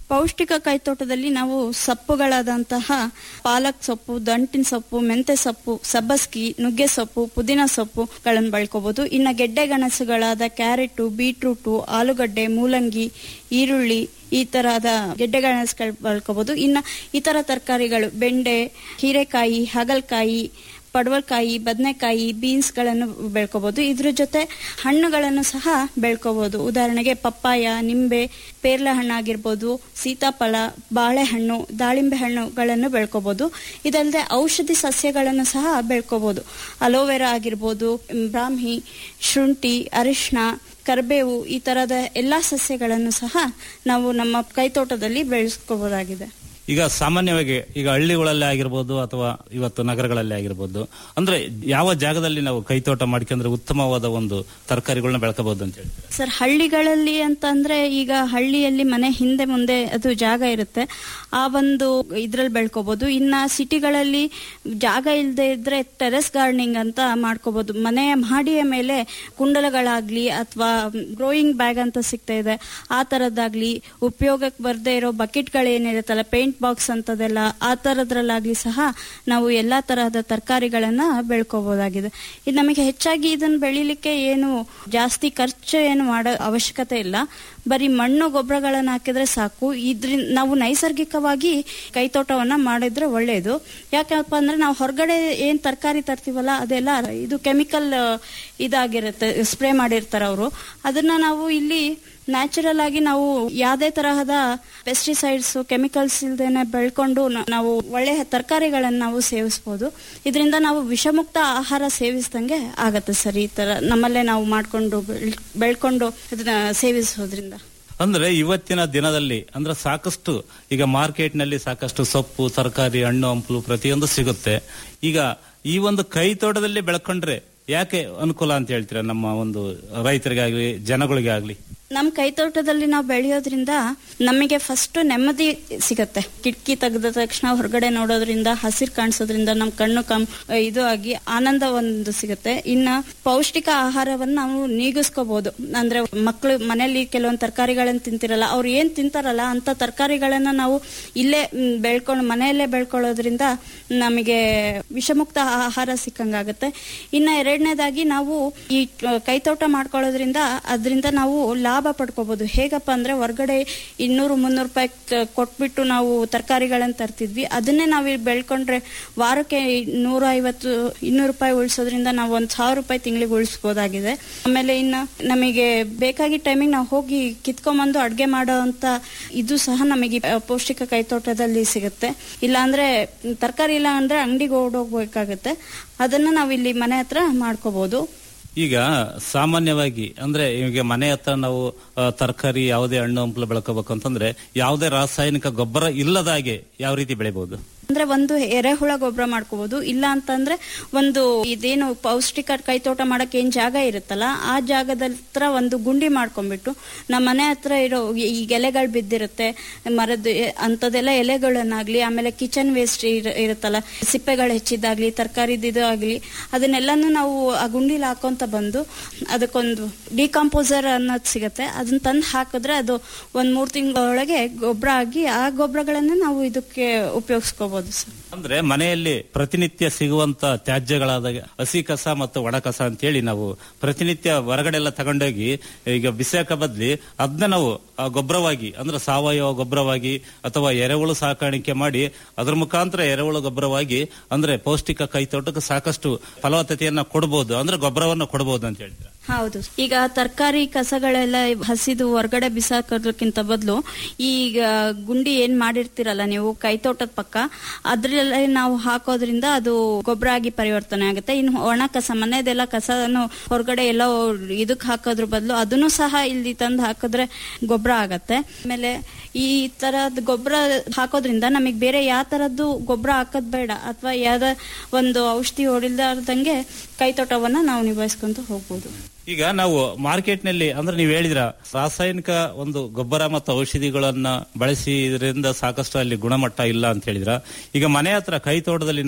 ಪೌಷ್ಟಿಕ ಕೈತೋಟದಲ್ಲಿ ನಾವು ಸೊಪ್ಪುಗಳಾದಂತಹ ಪಾಲಕ್ ಸೊಪ್ಪು ದಂಟಿನ ಸೊಪ್ಪು ಮೆಂತೆ ಸೊಪ್ಪು ಸಬ್ಬಸ್ಗಿ ನುಗ್ಗೆ ಸೊಪ್ಪು ಪುದೀನ ಸೊಪ್ಪುಗಳನ್ನು ಬೆಳ್ಕೋಬಹುದು ಇನ್ನು ಗೆಡ್ಡೆ ಗೆಣಸುಗಳಾದ ಕ್ಯಾರೆಟ್ ಬೀಟ್ರೂಟು ಆಲೂಗಡ್ಡೆ ಮೂಲಂಗಿ ಈರುಳ್ಳಿ ಈ ತರಹದ ಗೆಡ್ಡೆ ಗೆಣಸುಗಳು ಬೆಳ್ಕೋಬಹುದು ಇನ್ನು ಇತರ ತರಕಾರಿಗಳು ಬೆಂಡೆ ಹೀರೆಕಾಯಿ ಹಾಗಲಕಾಯಿ ಪಡವಲಕಾಯಿ ಬದನೆಕಾಯಿ ಬೀನ್ಸ್ಗಳನ್ನು ಬೆಳ್ಕೋಬಹುದು ಇದ್ರ ಜೊತೆ ಹಣ್ಣುಗಳನ್ನು ಸಹ ಬೆಳ್ಕೋಬಹುದು ಉದಾಹರಣೆಗೆ ಪಪ್ಪಾಯ ನಿಂಬೆ ಪೇರ್ಲೆ ಹಣ್ಣಾಗಿರ್ಬೋದು ಸೀತಾಫಲ ಬಾಳೆಹಣ್ಣು ದಾಳಿಂಬೆ ಹಣ್ಣುಗಳನ್ನು ಬೆಳ್ಕೋಬಹುದು ಇದಲ್ಲದೆ ಔಷಧಿ ಸಸ್ಯಗಳನ್ನು ಸಹ ಬೆಳ್ಕೋಬಹುದು ಅಲೋವೆರಾ ಆಗಿರ್ಬೋದು ಬ್ರಾಹ್ಮಿ ಶುಂಠಿ ಅರಿಶಿಣ ಕರಿಬೇವು ಈ ತರದ ಎಲ್ಲಾ ಸಸ್ಯಗಳನ್ನು ಸಹ ನಾವು ನಮ್ಮ ಕೈತೋಟದಲ್ಲಿ ಬೆಳೆಸ್ಕೋಬಹುದಾಗಿದೆ ಈಗ ಸಾಮಾನ್ಯವಾಗಿ ಈಗ ಹಳ್ಳಿಗಳಲ್ಲಿ ಆಗಿರ್ಬೋದು ಅಥವಾ ಇವತ್ತು ನಗರಗಳಲ್ಲಿ ಆಗಿರ್ಬೋದು ಅಂದ್ರೆ ಯಾವ ಜಾಗದಲ್ಲಿ ನಾವು ಕೈತೋಟ ಮಾಡ್ಕೊಂಡ್ರೆ ಉತ್ತಮವಾದ ಒಂದು ತರಕಾರಿಗಳನ್ನ ಬೆಳ್ಕೋಬಹುದು ಅಂತ ಹೇಳಿ ಸರ್ ಹಳ್ಳಿಗಳಲ್ಲಿ ಅಂತಂದ್ರೆ ಈಗ ಹಳ್ಳಿಯಲ್ಲಿ ಮನೆ ಹಿಂದೆ ಮುಂದೆ ಅದು ಜಾಗ ಇರುತ್ತೆ ಆ ಒಂದು ಇದ್ರಲ್ಲಿ ಬೆಳ್ಕೋಬಹುದು ಇನ್ನ ಸಿಟಿಗಳಲ್ಲಿ ಜಾಗ ಇಲ್ಲದೆ ಇದ್ರೆ ಟೆರೆಸ್ ಗಾರ್ಡನಿಂಗ್ ಅಂತ ಮಾಡ್ಕೋಬಹುದು ಮನೆಯ ಮಹಡಿಯ ಮೇಲೆ ಕುಂಡಲಗಳಾಗ್ಲಿ ಅಥವಾ ಗ್ರೋಯಿಂಗ್ ಬ್ಯಾಗ್ ಅಂತ ಸಿಗ್ತಾ ಇದೆ ಆ ತರದ್ದಾಗ್ಲಿ ಉಪಯೋಗಕ್ಕೆ ಬರದೇ ಇರೋ ಬಕೆಟ್ಗಳೇನಿರುತ್ತಲ್ಲ ಪೇಂಟ್ ಬಾಕ್ಸ್ ಅಂತದೆಲ್ಲ ಆ ತರದ್ರಲ್ಲಾಗ್ಲಿ ಸಹ ನಾವು ಎಲ್ಲಾ ತರಹದ ತರಕಾರಿಗಳನ್ನ ಬೆಳ್ಕೋಬಹುದಾಗಿದೆ ಇದು ನಮಗೆ ಹೆಚ್ಚಾಗಿ ಇದನ್ನ ಬೆಳಿಲಿಕ್ಕೆ ಏನು ಜಾಸ್ತಿ ಖರ್ಚು ಏನು ಮಾಡೋ ಅವಶ್ಯಕತೆ ಇಲ್ಲ ಬರೀ ಮಣ್ಣು ಗೊಬ್ಬರಗಳನ್ನ ಹಾಕಿದ್ರೆ ಸಾಕು ಇದ್ರಿಂದ ನಾವು ನೈಸರ್ಗಿಕವಾಗಿ ಕೈತೋಟವನ್ನ ಮಾಡಿದ್ರೆ ಒಳ್ಳೆಯದು ಯಾಕಪ್ಪ ಅಂದ್ರೆ ನಾವು ಹೊರಗಡೆ ಏನ್ ತರಕಾರಿ ತರ್ತೀವಲ್ಲ ಅದೆಲ್ಲ ಇದು ಕೆಮಿಕಲ್ ಇದಾಗಿರುತ್ತೆ ಸ್ಪ್ರೇ ಮಾಡಿರ್ತಾರೆ ಅವರು ಅದನ್ನ ನಾವು ಇಲ್ಲಿ ನ್ಯಾಚುರಲ್ ಆಗಿ ನಾವು ಯಾವುದೇ ತರಹದ ಪೆಸ್ಟಿಸೈಡ್ಸ್ ಕೆಮಿಕಲ್ಸ್ ಇಲ್ದೇನೆ ಬೆಳ್ಕೊಂಡು ನ- ನಾವು ಒಳ್ಳೆಯ ತರಕಾರಿಗಳನ್ನು ನಾವು ಸೇವಿಸ್ಬೋದು ಇದರಿಂದ ನಾವು ವಿಷಮುಕ್ತ ಆಹಾರ ಸೇವಿಸ್ದಂಗೆ ಆಗತ್ತೆ ಸರ್ ಈ ತರ ನಮ್ಮಲ್ಲೇ ನಾವು ಮಾಡ್ಕೊಂಡು ಬೆಳ್- ಬೆಳ್ಕೊಂಡು ಇದನ್ನ ಸೇವಿಸೋದ್ರಿಂದ ಅಂದ್ರೆ ಇವತ್ತಿನ ದಿನದಲ್ಲಿ ಅಂದ್ರೆ ಸಾಕಷ್ಟು ಈಗ ಮಾರ್ಕೆಟ್ ನಲ್ಲಿ ಸಾಕಷ್ಟು ಸೊಪ್ಪು ತರಕಾರಿ ಹಣ್ಣು ಹಂಪಲು ಪ್ರತಿಯೊಂದು ಸಿಗುತ್ತೆ ಈಗ ಈ ಒಂದು ಕೈ ತೋಟದಲ್ಲಿ ಬೆಳ್ಕೊಂಡ್ರೆ ಯಾಕೆ ಅನುಕೂಲ ಅಂತ ಹೇಳ್ತೀರಾ ನಮ್ಮ ಒಂದು ರೈತರಿಗಾಗ್ಲಿ ಜನಗಳಿಗೆ ಆಗ್ಲಿ ನಮ್ಮ ಕೈತೋಟದಲ್ಲಿ ನಾವು ಬೆಳೆಯೋದ್ರಿಂದ ನಮಗೆ ಫಸ್ಟ್ ನೆಮ್ಮದಿ ಸಿಗತ್ತೆ ಕಿಟಕಿ ತೆಗೆದ ತಕ್ಷಣ ಹೊರಗಡೆ ನೋಡೋದ್ರಿಂದ ಹಸಿರು ಕಾಣಿಸೋದ್ರಿಂದ ನಮ್ಮ ಕಣ್ಣು ಕಮ್ ಇದು ಆಗಿ ಆನಂದ ಒಂದು ಸಿಗುತ್ತೆ ಇನ್ನ ಪೌಷ್ಟಿಕ ಆಹಾರವನ್ನು ನಾವು ನೀಗಿಸ್ಕೋಬಹುದು ಅಂದ್ರೆ ಮಕ್ಕಳು ಮನೆಯಲ್ಲಿ ಕೆಲವೊಂದು ತರಕಾರಿಗಳನ್ನ ತಿಂತಿರಲ್ಲ ಅವ್ರು ಏನ್ ತಿಂತಾರಲ್ಲ ಅಂತ ತರಕಾರಿಗಳನ್ನ ನಾವು ಇಲ್ಲೇ ಮ್, ಬೆಳ್ಕೊಂಡು ಮನೆಯಲ್ಲೇ ಬೆಳ್ಕೊಳ್ಳೋದ್ರಿಂದ ನಮಗೆ ವಿಷಮುಕ್ತ ಆಹಾರ ಸಿಕ್ಕಂಗಾಗತ್ತೆ ಇನ್ನ ಎರಡನೇದಾಗಿ ನಾವು ಈ ಆ, ಕೈತೋಟ ಮಾಡ್ಕೊಳ್ಳೋದ್ರಿಂದ ಅದರಿಂದ ನಾವು ಲಾಭ ಪಡ್ಕೋಬಹುದು ಹೇಗಪ್ಪ ಅಂದ್ರೆ ಹೊರಗಡೆ ಇನ್ನೂರು ಮುನ್ನೂರು ರೂಪಾಯಿ ಕ- ಕೊಟ್ಬಿಟ್ಟು ನಾವು ತರಕಾರಿಗಳನ್ನ ತರ್ತಿದ್ವಿ ಅದನ್ನೇ ನಾವು ಇಲ್ಲಿ ಬೆಳ್ಕೊಂಡ್ರೆ ವಾರಕ್ಕೆ ನೂರ ಐವತ್ತು ಇನ್ನೂರು ರೂಪಾಯಿ ಉಳಿಸೋದ್ರಿಂದ ನಾವು ಒಂದ್ ಸಾವಿರ ರೂಪಾಯಿ ತಿಂಗಳಿಗೆ ಉಳಿಸ್ಬೋದಾಗಿದೆ ಆಮೇಲೆ ಇನ್ನ ನಮಗೆ ಬೇಕಾಗಿದ್ದ ಟೈಮಿಗೆ ನಾವು ಹೋಗಿ ಕಿತ್ಕೊಂಬಂದು ಅಡ್ಗೆ ಮಾಡೋ ಅಂತ ಇದು ಸಹ ನಮಗೆ ಆ, ಪೌಷ್ಟಿಕ ಕೈತೋಟದಲ್ಲಿ ಸಿಗುತ್ತೆ ಇಲ್ಲಾಂದ್ರೆ ತರಕಾರಿ ಇಲ್ಲ ಅಂದ್ರೆ ಅಂಗಡಿಗೆ ಓಡೋಗ್ಬೇಕಾಗತ್ತೆ ಅದನ್ನ ನಾವು ಇಲ್ಲಿ ಮನೆ ಹತ್ರ ಮಾಡ್ಕೋಬಹುದು ಈಗ ಸಾಮಾನ್ಯವಾಗಿ ಅಂದ್ರೆ ಈಗ ಮನೆ ಹತ್ರ ನಾವು ತರಕಾರಿ ಯಾವುದೇ ಹಣ್ಣು ಹಂಪಲು ಬೆಳ್ಕೋಬೇಕು ಅಂತಂದ್ರೆ ಯಾವುದೇ ರಾಸಾಯನಿಕ ಗೊಬ್ಬರ ಇಲ್ಲದಾಗೆ ಯಾವ ರೀತಿ ಬೆಳಿಬಹುದು ಅಂದ್ರೆ ಒಂದು ಎರೆಹುಳ ಗೊಬ್ಬರ ಮಾಡ್ಕೋಬಹುದು ಇಲ್ಲ ಅಂತಂದ್ರೆ ಒಂದು ಇದೇನು ಪೌಷ್ಟಿಕ ಕೈತೋಟ ಮಾಡಕ್ ಏನ್ ಜಾಗ ಇರುತ್ತಲ್ಲ ಆ ಜಾಗದ ಹತ್ರ ಒಂದು ಗುಂಡಿ ಮಾಡ್ಕೊಂಡ್ಬಿಟ್ಟು ನಮ್ಮ ಮನೆ ಹತ್ರ ಇರೋ ಈ- ಈ ಎಲೆಗಳು ಬಿದ್ದಿರುತ್ತೆ ಮರದ ಎ- ಅಂಥದ್ದೆಲ್ಲ ಎಲೆಗಳನ್ನಾಗ್ಲಿ ಆಮೇಲೆ ಕಿಚನ್ ವೇಸ್ಟ್ ಇರುತ್ತಲ್ಲ ಸಿಪ್ಪೆಗಳು ಹೆಚ್ಚಿದ್ದಾಗ್ಲಿ ತರಕಾರಿದು ಆಗ್ಲಿ ಅದನ್ನೆಲ್ಲಾನು ನಾವು ಆ ಗುಂಡಿಲಿ ಹಾಕೊಂತ ಬಂದು ಅದಕ್ಕೊಂದು ಡಿಕಾಂಪೋಸರ್ ಅನ್ನೋದು ಸಿಗತ್ತೆ ಅದನ್ನ ತಂದು ಹಾಕಿದ್ರೆ ಅದು ಒಂದ್ ಮೂರ್ ತಿಂಗಳೊಳಗೆ ಗೊಬ್ಬರ ಆಗಿ ಆ ಗೊಬ್ಬರಗಳನ್ನ ನಾವು ಇದಕ್ಕೆ ಉಪಯೋಗಿಸ್ಕೋಬಹುದು ಸರ್ ಅಂದ್ರೆ ಮನೆಯಲ್ಲಿ ಪ್ರತಿನಿತ್ಯ ಸಿಗುವಂತ ತ್ಯಾಜ್ಯಗಳಾದ ಹಸಿ ಕಸ ಮತ್ತು ಒಣ ಕಸ ಅಂತೇಳಿ ನಾವು ಪ್ರತಿನಿತ್ಯ ಹೊರಗಡೆ ಎಲ್ಲ ತಗೊಂಡೋಗಿ ಈಗ ಬಿಸಾಕ ಬದ್ಲಿ ಅದನ್ನ ನಾವು ಆ ಗೊಬ್ಬರವಾಗಿ ಅಂದ್ರೆ ಸಾವಯವ ಗೊಬ್ಬರವಾಗಿ ಅಥವಾ ಎರೆಹುಳು ಸಾಕಾಣಿಕೆ ಮಾಡಿ ಅದ್ರ ಮುಖಾಂತರ ಎರೆಹುಳು ಗೊಬ್ಬರವಾಗಿ ಅಂದ್ರೆ ಪೌಷ್ಟಿಕ ಕೈತೋಟಕ್ಕೆ ಸಾಕಷ್ಟು ಫಲವತ್ತತೆಯನ್ನ ಕೊಡಬಹುದು ಅಂದ್ರೆ ಗೊಬ್ಬರವನ್ನ ಕೊಡಬಹುದು ಅಂತ ಹೇಳ್ತಾರೆ ಹೌದು ಈಗ ತರಕಾರಿ ಕಸಗಳೆಲ್ಲ ಹಸಿದು ಹೊರಗಡೆ ಬಿಸಾಕೋದಕ್ಕಿಂತ ಬದಲು ಈಗ ಗುಂಡಿ ಏನ್ ಮಾಡಿರ್ತೀರಲ್ಲ ನೀವು ಕೈತೋಟದ ಪಕ್ಕ ಅದ್ರಲ್ಲೇ ನಾವು ಹಾಕೋದ್ರಿಂದ ಅದು ಗೊಬ್ಬರ ಆಗಿ ಪರಿವರ್ತನೆ ಆಗುತ್ತೆ ಇನ್ನು ಒಣ ಕಸ ಮನೆದೆಲ್ಲ ಕಸನು ಹೊರಗಡೆ ಎಲ್ಲ ಇದಕ್ ಹಾಕೋದ್ರ ಬದಲು ಅದನ್ನು ಸಹ ಇಲ್ಲಿ ತಂದು ಹಾಕಿದ್ರೆ ಗೊಬ್ಬರ ಆಗತ್ತೆ ಆಮೇಲೆ ಈ ತರದ್ ಗೊಬ್ಬರ ಹಾಕೋದ್ರಿಂದ ನಮಗೆ ಬೇರೆ ಯಾವ ತರದ್ದು ಗೊಬ್ಬರ ಹಾಕೋದ್ ಬೇಡ ಅಥವಾ ಯಾವ್ದ ಒಂದು ಔಷಧಿ ಹೊಡಿಲ್ದಾರ್ದಂಗೆ ಕೈತೋಟವನ್ನ ನಾವು ನಿಭಾಯಿಸ್ಕೊಂತ ಹೋಗ್ಬೋದು ಈಗ ನಾವು ಮಾರ್ಕೆಟ್ ನಲ್ಲಿ ಅಂದ್ರೆ ನೀವು ಹೇಳಿದ್ರ ರಾಸಾಯನಿಕ ಒಂದು ಗೊಬ್ಬರ ಮತ್ತು ಔಷಧಿಗಳನ್ನ ಬಳಸಿ ಇದರಿಂದ ಸಾಕಷ್ಟು ಅಲ್ಲಿ ಗುಣಮಟ್ಟ ಇಲ್ಲ ಅಂತ ಹೇಳಿದ್ರ ಈಗ ಮನೆ ಹತ್ರ ಕೈ ತೋಟದಲ್ಲಿ ನಾವು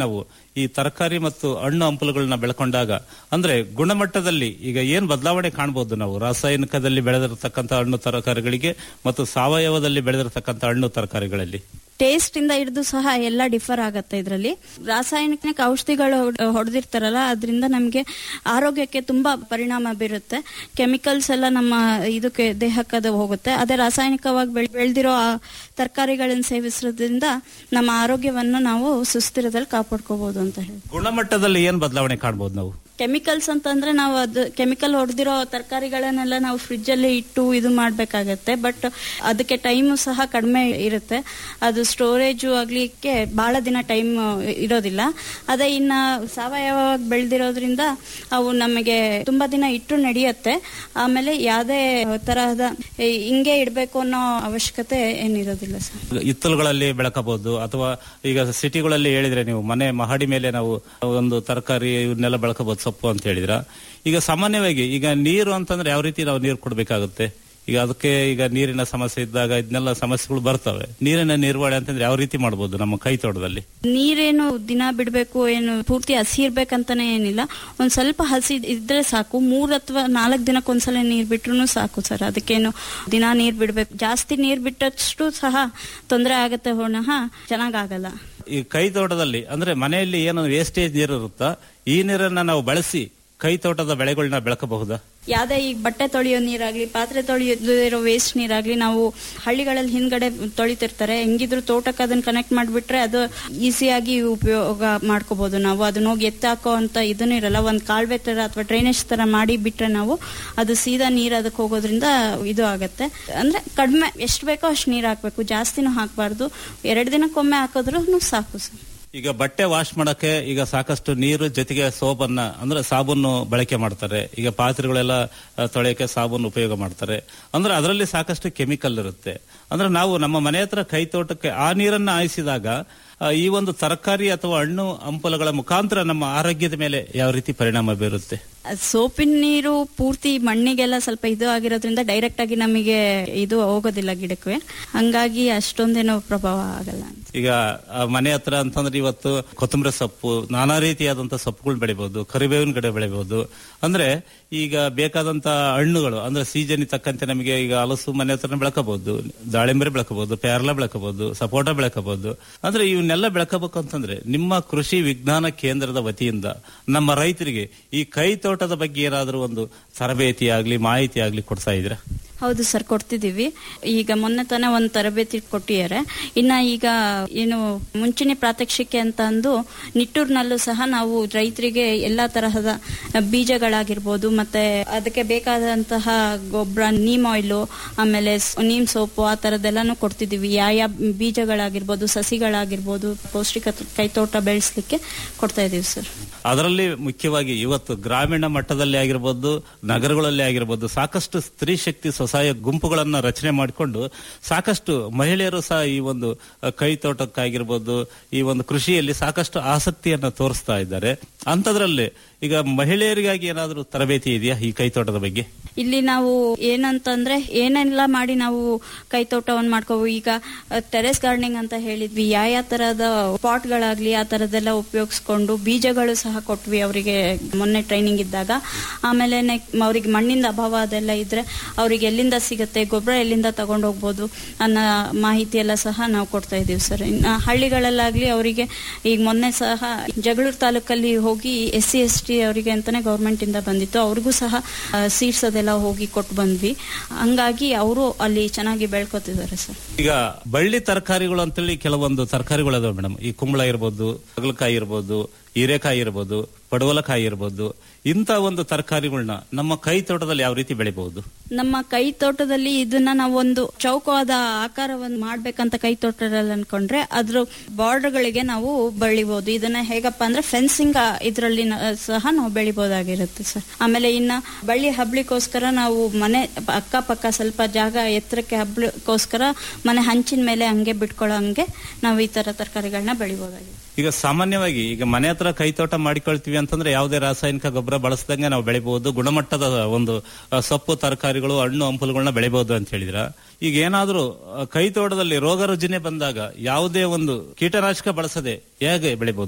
ಈ ತರಕಾರಿ ಮತ್ತು ಹಣ್ಣು ಹಂಪಲುಗಳನ್ನ ಬೆಳ್ಕೊಂಡಾಗ ಅಂದ್ರೆ ಗುಣಮಟ್ಟದಲ್ಲಿ ಈಗ ಏನ್ ಬದಲಾವಣೆ ಕಾಣಬಹುದು ನಾವು ರಾಸಾಯನಿಕದಲ್ಲಿ ಬೆಳೆದಿರತಕ್ಕಂಥ ಹಣ್ಣು ತರಕಾರಿಗಳಿಗೆ ಮತ್ತು ಸಾವಯವದಲ್ಲಿ ಬೆಳೆದಿರತಕ್ಕಂಥ ಹಣ್ಣು ತರಕಾರಿಗಳಲ್ಲಿ ಟೇಸ್ಟ್ ಇಂದ ಹಿಡಿದು ಸಹ ಎಲ್ಲ ಡಿಫರ್ ಆಗತ್ತೆ ಇದರಲ್ಲಿ ರಾಸಾಯನಿಕ ಔಷಧಿಗಳು ಹೊಡೆದಿರ್ತಾರಲ್ಲ ಅದರಿಂದ ನಮಗೆ ಆರೋಗ್ಯಕ್ಕೆ ತುಂಬಾ ಪರಿಣಾಮ ಬೀರುತ್ತೆ ಕೆಮಿಕಲ್ಸ್ ಎಲ್ಲ ನಮ್ಮ ಇದಕ್ಕೆ ದೇಹಕ್ಕೆ ಅದು ಹೋಗುತ್ತೆ ಅದೇ ರಾಸಾಯನಿಕವಾಗಿ ಬೆಳ್ ಬೆಳೆದಿರೋ ತರಕಾರಿಗಳನ್ನು ಸೇವಿಸೋದ್ರಿಂದ ನಮ್ಮ ಆರೋಗ್ಯವನ್ನು ನಾವು ಸುಸ್ಥಿರದಲ್ಲಿ ಕಾಪಾಡ್ಕೋಬಹುದು ಅಂತ ಹೇಳಿ ಗುಣಮಟ್ಟದಲ್ಲಿ ಏನ್ ಬದಲಾವಣೆ ಕಾಣಬಹುದು ನಾವು ಕೆಮಿಕಲ್ಸ್ ಅಂತಂದ್ರೆ ನಾವು ಅದು ಕೆಮಿಕಲ್ ಹೊಡೆದಿರೋ ತರಕಾರಿಗಳನ್ನೆಲ್ಲ ನಾವು ಫ್ರಿಜ್ ಅಲ್ಲಿ ಇಟ್ಟು ಇದು ಮಾಡ್ಬೇಕಾಗತ್ತೆ ಬಟ್ ಅದಕ್ಕೆ ಟೈಮು ಸಹ ಕಡಿಮೆ ಇರುತ್ತೆ ಅದು ಸ್ಟೋರೇಜು ಆಗ್ಲಿಕ್ಕೆ ಬಹಳ ದಿನ ಟೈಮ್ ಇರೋದಿಲ್ಲ ಅದೇ ಇನ್ನ ಸಾವಯವ ಬೆಳೆದಿರೋದ್ರಿಂದ ಅವು ನಮಗೆ ತುಂಬಾ ದಿನ ಇಟ್ಟು ನಡೆಯುತ್ತೆ ಆಮೇಲೆ ಯಾವುದೇ ತರಹದ ಈ ಹಿಂಗೆ ಇಡಬೇಕು ಅನ್ನೋ ಅವಶ್ಯಕತೆ ಏನಿರೋದಿಲ್ಲ ಸರ್ ಇತ್ತಲುಗಳಲ್ಲಿ ಬೆಳಕಬಹುದು ಅಥವಾ ಈಗ ಸಿಟಿಗಳಲ್ಲಿ ಹೇಳಿದ್ರೆ ನೀವು ಮನೆ ಮಹಡಿ ಮೇಲೆ ನಾವು ಒಂದು ತರಕಾರಿ ಇವನ್ನೆಲ್ಲ ಬೆಳಕಬಹುದು ಸೊಪ್ಪು ಅಂತ ಹೇಳಿದ್ರ ಈಗ ಸಾಮಾನ್ಯವಾಗಿ ಈಗ ನೀರು ಅಂತಂದ್ರೆ ಯಾವ ರೀತಿ ನಾವು ನೀರು ಕೊಡ್ಬೇಕಾಗುತ್ತೆ ಈಗ ಅದಕ್ಕೆ ಈಗ ನೀರಿನ ಸಮಸ್ಯೆ ಇದ್ದಾಗ ಇದನ್ನೆಲ್ಲ ಸಮಸ್ಯೆಗಳು ಬರ್ತವೆ ನೀರಿನ ನಿರ್ವಹಣೆ ಅಂತಂದ್ರೆ ಯಾವ ರೀತಿ ಮಾಡಬಹುದು ನಮ್ಮ ಕೈ ತೋಟದಲ್ಲಿ ನೀರೇನು ದಿನ ಬಿಡಬೇಕು ಏನು ಪೂರ್ತಿ ಹಸಿ ಇರ್ಬೇಕಂತಾನೆ ಏನಿಲ್ಲ ಒಂದ್ ಸ್ವಲ್ಪ ಹಸಿ ಇದ್ರೆ ಸಾಕು ಮೂರ್ ಅಥವಾ ನಾಲ್ಕು ದಿನಕ್ಕೊಂದ್ಸಲ ನೀರ್ ಬಿಟ್ರು ಸಾಕು ಸರ್ ಅದಕ್ಕೇನು ದಿನ ನೀರ್ ಬಿಡ್ಬೇಕು ಜಾಸ್ತಿ ನೀರ್ ಬಿಟ್ಟಷ್ಟು ಸಹ ತೊಂದರೆ ಆಗತ್ತೆ ಹೊಣಃ ಚೆನ್ನಾಗಾಗಲ್ಲ ಈ ಕೈ ತೋಟದಲ್ಲಿ ಅಂದ್ರೆ ಮನೆಯಲ್ಲಿ ಏನು ವೇಸ್ಟೇಜ್ ನೀರು ಇರುತ್ತಾ ಈ ನೀರನ್ನ ನಾವು ಬಳಸಿ ಕೈ ತೋಟದ ಬೆಳೆಗಳನ್ನ ಬೆಳಕಬಹುದಾ ಯಾವ್ದೇ ಈಗ ಬಟ್ಟೆ ತೊಳೆಯೋ ನೀರಾಗ್ಲಿ ಪಾತ್ರೆ ತೊಳೆಯೋ ವೇಸ್ಟ್ ನೀರಾಗ್ಲಿ ನಾವು ಹಳ್ಳಿಗಳಲ್ಲಿ ಹಿಂದ್ಗಡೆ ತೊಳಿತಿರ್ತಾರೆ ಹೆಂಗಿದ್ರು ತೋಟಕ್ಕೆ ಅದನ್ನ ಕನೆಕ್ಟ್ ಮಾಡ್ಬಿಟ್ರೆ ಅದು ಈಸಿಯಾಗಿ ಉಪಯೋಗ ಮಾಡ್ಕೋಬಹುದು ನಾವು ಅದನ್ನ ಹೋಗಿ ಎತ್ತಾಕೋ ಅಂತ ಇದನ್ನು ಇರಲ್ಲ ಒಂದ್ ಕಾಲ್ವೆ ತರ ಅಥವಾ ಡ್ರೈನೇಜ್ ತರ ಮಾಡಿ ಬಿಟ್ರೆ ನಾವು ಅದು ಸೀದಾ ನೀರ್ ಅದಕ್ಕೆ ಹೋಗೋದ್ರಿಂದ ಇದು ಆಗತ್ತೆ ಅಂದ್ರೆ ಕಡಿಮೆ ಎಷ್ಟು ಬೇಕೋ ಅಷ್ಟು ನೀರ್ ಹಾಕ್ಬೇಕು ಜಾಸ್ತಿನೂ ಹಾಕ್ಬಾರ್ದು ಎರಡು ದಿನಕ್ಕೊಮ್ಮೆ ಹಾಕಿದ್ರು ಸಾಕು ಸರ್ ಈಗ ಬಟ್ಟೆ ವಾಶ್ ಮಾಡಕ್ಕೆ ಈಗ ಸಾಕಷ್ಟು ನೀರು ಜೊತೆಗೆ ಸೋಪನ್ನ ಅಂದ್ರೆ ಸಾಬೂನು ಬಳಕೆ ಮಾಡ್ತಾರೆ ಈಗ ಪಾತ್ರೆಗಳೆಲ್ಲ ಆ, ತೊಳೆಯಕ್ಕೆ ಸಾಬೂನು ಉಪಯೋಗ ಮಾಡ್ತಾರೆ ಅಂದ್ರೆ ಅದರಲ್ಲಿ ಸಾಕಷ್ಟು ಕೆಮಿಕಲ್ ಇರುತ್ತೆ ಅಂದ್ರೆ ನಾವು ನಮ್ಮ ಮನೆ ಹತ್ರ ಕೈ ತೋಟಕ್ಕೆ ಆ ನೀರನ್ನ ಆಯಿಸಿದಾಗ ಆ, ಈ ಒಂದು ತರಕಾರಿ ಅಥವಾ ಹಣ್ಣು ಹಂಪಲುಗಳ ಮುಖಾಂತರ ನಮ್ಮ ಆರೋಗ್ಯದ ಮೇಲೆ ಯಾವ ರೀತಿ ಪರಿಣಾಮ ಬೀರುತ್ತೆ ಸೋಪಿನ ನೀರು ಪೂರ್ತಿ ಮಣ್ಣಿಗೆಲ್ಲ ಸ್ವಲ್ಪ ಇದು ಆಗಿರೋದ್ರಿಂದ ಡೈರೆಕ್ಟ್ ಆಗಿ ನಮಗೆ ಇದು ಹೋಗೋದಿಲ್ಲ ಗಿಡಕ್ಕೆ ಹಂಗಾಗಿ ಅಷ್ಟೊಂದೇನೋ ಪ್ರಭಾವ ಆಗಲ್ಲ ಈಗ ಆ, ಮನೆ ಹತ್ರ ಅಂತಂದ್ರೆ ಇವತ್ತು ಕೊತ್ತಂಬರಿ ಸೊಪ್ಪು ನಾನಾ ರೀತಿಯಾದಂತ ಸೊಪ್ಪುಗಳು ಬೆಳಿಬಹುದು ಕರಿಬೇವಿನ ಗಿಡ ಬೆಳಿಬಹುದು ಅಂದ್ರೆ ಈಗ ಬೇಕಾದಂತ ಹಣ್ಣುಗಳು ಅಂದ್ರೆ ಸೀಸನ್ ತಕ್ಕಂತೆ ನಮಗೆ ಈಗ ಹಲಸು ಮನೆ ಹತ್ರ ಬೆಳಕಬಹುದು ದಾಳಿಂಬರಿ ಬೆಳಕಬಹುದು ಪೇರಲ ಬೆಳಕಬಹುದು ಸಪೋಟ ಬೆಳಕಬಹುದು ಅಂದ್ರೆ ಇವನ್ನೆಲ್ಲ ಬೆಳಕಬೇಕು ಅಂತಂದ್ರೆ ನಿಮ್ಮ ಕೃಷಿ ವಿಜ್ಞಾನ ಕೇಂದ್ರದ ವತಿಯಿಂದ ನಮ್ಮ ರೈತರಿಗೆ ಈ ಕೈ ತೋಟದ ಬಗ್ಗೆ ಏನಾದರೂ ಒಂದು ತರಬೇತಿ ಆಗ್ಲಿ ಮಾಹಿತಿ ಆಗ್ಲಿ ಕೊಡ್ತಾ ಇದ್ರ ಹೌದು ಸರ್ ಕೊಡ್ತಿದ್ದೀವಿ ಈಗ ಮೊನ್ನೆ ತಾನೇ ಒಂದು ತರಬೇತಿ ಕೊಟ್ಟಿದ್ದಾರೆ ಇನ್ನ ಈಗ ಏನು ಮುಂಚೂಣಿ ಪ್ರಾತ್ಯಕ್ಷಿಕೆ ಅಂತ ಅಂದು ನಿಟ್ಟೂರಿನಲ್ಲೂ ಸಹ ನಾವು ರೈತರಿಗೆ ಎಲ್ಲಾ ತರಹದ ಬೀಜಗಳಾಗಿರ್ಬೋದು ಮತ್ತೆ ಅದಕ್ಕೆ ಬೇಕಾದಂತಹ ಗೊಬ್ಬರ ನೀಮ್ ಆಯಿಲು ಆಮೇಲೆ ಸ್- ನೀಮ್ ಸೋಪು ಆ ತರದೆಲ್ಲಾನು ಕೊಡ್ತಿದ್ದೀವಿ ಯಾವ ಯಾವ ಬೀಜಗಳಾಗಿರ್ಬೋದು ಸಸಿಗಳಾಗಿರ್ಬೋದು ಪೌಷ್ಟಿಕ ಕೈತೋಟ ಬೆಳೆಸಲಿಕ್ಕೆ ಕೊಡ್ತಾ ಇದೀವಿ ಸರ್ ಅದರಲ್ಲಿ ಮುಖ್ಯವಾಗಿ ಇವತ್ತು ಗ್ರಾಮೀಣ ಮಟ್ಟದಲ್ಲಿ ಆಗಿರ್ಬೋದು ನಗರಗಳಲ್ಲಿ ಆಗಿರ್ಬೋದು ಸಾಕಷ್ಟು ಸ್ತ್ರೀ ಶಕ್ತಿ ಸ್ವಸಹಾಯ ಗುಂಪುಗಳನ್ನ ರಚನೆ ಮಾಡಿಕೊಂಡು ಸಾಕಷ್ಟು ಮಹಿಳೆಯರು ಸಹ ಈ ಒಂದು ಅಹ್, ಕೈ ತೋಟಕ್ಕಾಗಿರ್ಬೋದು ಈ ಒಂದು ಕೃಷಿಯಲ್ಲಿ ಸಾಕಷ್ಟು ಆಸಕ್ತಿಯನ್ನ ತೋರಿಸ್ತಾ ಇದ್ದಾರೆ ಅಂತದ್ರಲ್ಲಿ ಈಗ ಮಹಿಳೆಯರಿಗಾಗಿ ಏನಾದರೂ ತರಬೇತಿ ಇದೆಯಾ ಈ ಕೈ ತೋಟದ ಬಗ್ಗೆ ಇಲ್ಲಿ ನಾವು ಏನಂತಂದ್ರೆ ಏನೆಲ್ಲ ಮಾಡಿ ನಾವು ಕೈ ತೋಟವನ್ನು ಮಾಡ್ಕೋವು ಈಗ ಟೆರೆಸ್ ಗಾರ್ಡನಿಂಗ್ ಅಂತ ಹೇಳಿದ್ವಿ ಯಾವ ಯಾವ ತರಹದ ಪಾಟ್ಗಳಾಗ್ಲಿ ಆ ತರದೆಲ್ಲ ಉಪಯೋಗಿಸ್ಕೊಂಡು ಬೀಜಗಳು ಸಹ ಕೊಟ್ವಿ ಅವರಿಗೆ ಮೊನ್ನೆ ಟ್ರೈನಿಂಗ್ ಇದ್ದಾಗ ಆಮೇಲೆ ಅವ್ರಿಗೆ ಮಣ್ಣಿಂದ ಅಭಾವ ಅದೆಲ್ಲ ಇದ್ರೆ ಅವ್ರಿಗೆ ಎಲ್ಲಿಂದ ಸಿಗುತ್ತೆ ಗೊಬ್ಬರ ಎಲ್ಲಿಂದ ತಗೊಂಡು ಹೋಗ್ಬೋದು ಅನ್ನೋ ಮಾಹಿತಿ ಎಲ್ಲ ಸಹ ನಾವು ಕೊಡ್ತಾ ಇದೀವಿ ಸರ್ ಇನ್ನು ಹಳ್ಳಿಗಳಲ್ಲಾಗ್ಲಿ ಅವರಿಗೆ ಈಗ ಮೊನ್ನೆ ಸಹ ಜಗಳೂರು ತಾಲೂಕಲ್ಲಿ ಹೋಗಿ ಎಸ್ ಸಿ ಎಸ್ ಟಿ ಅವರಿಗೆ ಅಂತಾನೆ ಗೌರ್ಮೆಂಟ್ ಇಂದ ಬಂದಿತ್ತು ಅವ್ರಿಗೂ ಸಹ ಸೀಡ್ಸ್ ಅದೆಲ್ಲ ಹೋಗಿ ಕೊಟ್ಟು ಬಂದ್ವಿ ಹಂಗಾಗಿ ಅವರು ಅಲ್ಲಿ ಚೆನ್ನಾಗಿ ಬೆಳ್ಕೊತಿದ್ದಾರೆ ಸರ್ ಈಗ ಬಳ್ಳಿ ತರಕಾರಿಗಳು ಅಂತೇಳಿ ಕೆಲವೊಂದು ತರಕಾರಿಗಳು ಅದಾವ ಮೇಡಮ್ ಈ ಕುಂಬಳ ಇರ್ಬೋದು ಹಾಗಲಕಾಯಿ ಇರ್ಬೋದು ಹೀರೆಕಾಯಿ ಇರ್ಬೋದು ಪಡವಲಕಾಯಿ ಇರ್ಬೋದು ಇಂಥ ಒಂದು ತರಕಾರಿಗಳನ್ನ ನಮ್ಮ ಕೈ ತೋಟದಲ್ಲಿ ಯಾವ ರೀತಿ ಬೆಳಿಬಹುದು ನಮ್ಮ ಕೈ ತೋಟದಲ್ಲಿ ಇದನ್ನ ನಾವು ಒಂದು ಚೌಕವಾದ ಆಕಾರವನ್ನು ಮಾಡ್ಬೇಕಂತ ಕೈ ತೋಟದಲ್ಲಿ ಅನ್ಕೊಂಡ್ರೆ ಅದ್ರ ಬಾರ್ಡರ್ಗಳಿಗೆ ನಾವು ಬೆಳಿಬಹುದು ಇದನ್ನ ಹೇಗಪ್ಪ ಅಂದ್ರೆ ಫೆನ್ಸಿಂಗ್ ಇದರಲ್ಲಿ ಸಹ ನಾವು ಬೆಳಿಬಹುದಾಗಿರುತ್ತೆ ಸರ್ ಆಮೇಲೆ ಇನ್ನ ಬಳ್ಳಿ ಹಬ್ಲಿಕ್ಕೋಸ್ಕರ ನಾವು ಮನೆ ಅಕ್ಕಪಕ್ಕ ಸ್ವಲ್ಪ ಜಾಗ ಎತ್ತರಕ್ಕೆ ಹಬ್ಲಿಕ್ಕೋಸ್ಕರ ಮನೆ ಹಂಚಿನ ಮೇಲೆ ಹಂಗೆ ಬಿಟ್ಕೊಳ್ಳೋ ಹಂಗೆ ನಾವು ಈ ತರ ತರಕಾರಿಗಳನ್ನ ಬೆಳಿಬಹುದಾಗಿದೆ ಈಗ ಸಾಮಾನ್ಯವಾಗಿ ಈಗ ಮನೆ ಹತ್ರ ಕೈ ತೋಟ ಮಾಡಿಕೊಳ್ತೀವಿ ಅಂತಂದ್ರೆ ಯಾವುದೇ ರಾಸಾಯನಿಕ ಗೊಬ್ಬರ ಬಳಸದಂಗೆ ನಾವು ಬೆಳಿಬಹುದು ಗುಣಮಟ್ಟದ ಒಂದು ಆ, ಸೊಪ್ಪು ತರಕಾರಿಗಳು ಹಣ್ಣು ಹಂಪಲುಗಳನ್ನ ಬೆಳಿಬಹುದು ಅಂತ ಹೇಳಿದ್ರ ಈಗ ಏನಾದ್ರೂ ಆ, ಕೈ ತೋಟದಲ್ಲಿ ರೋಗ ರುಜಿನ ಬಂದಾಗ ಯಾವುದೇ ಒಂದು ಕೀಟನಾಶಕ ಬಳಸದೆ ಹೇಗೆ ಬೆಳಿಬಹುದು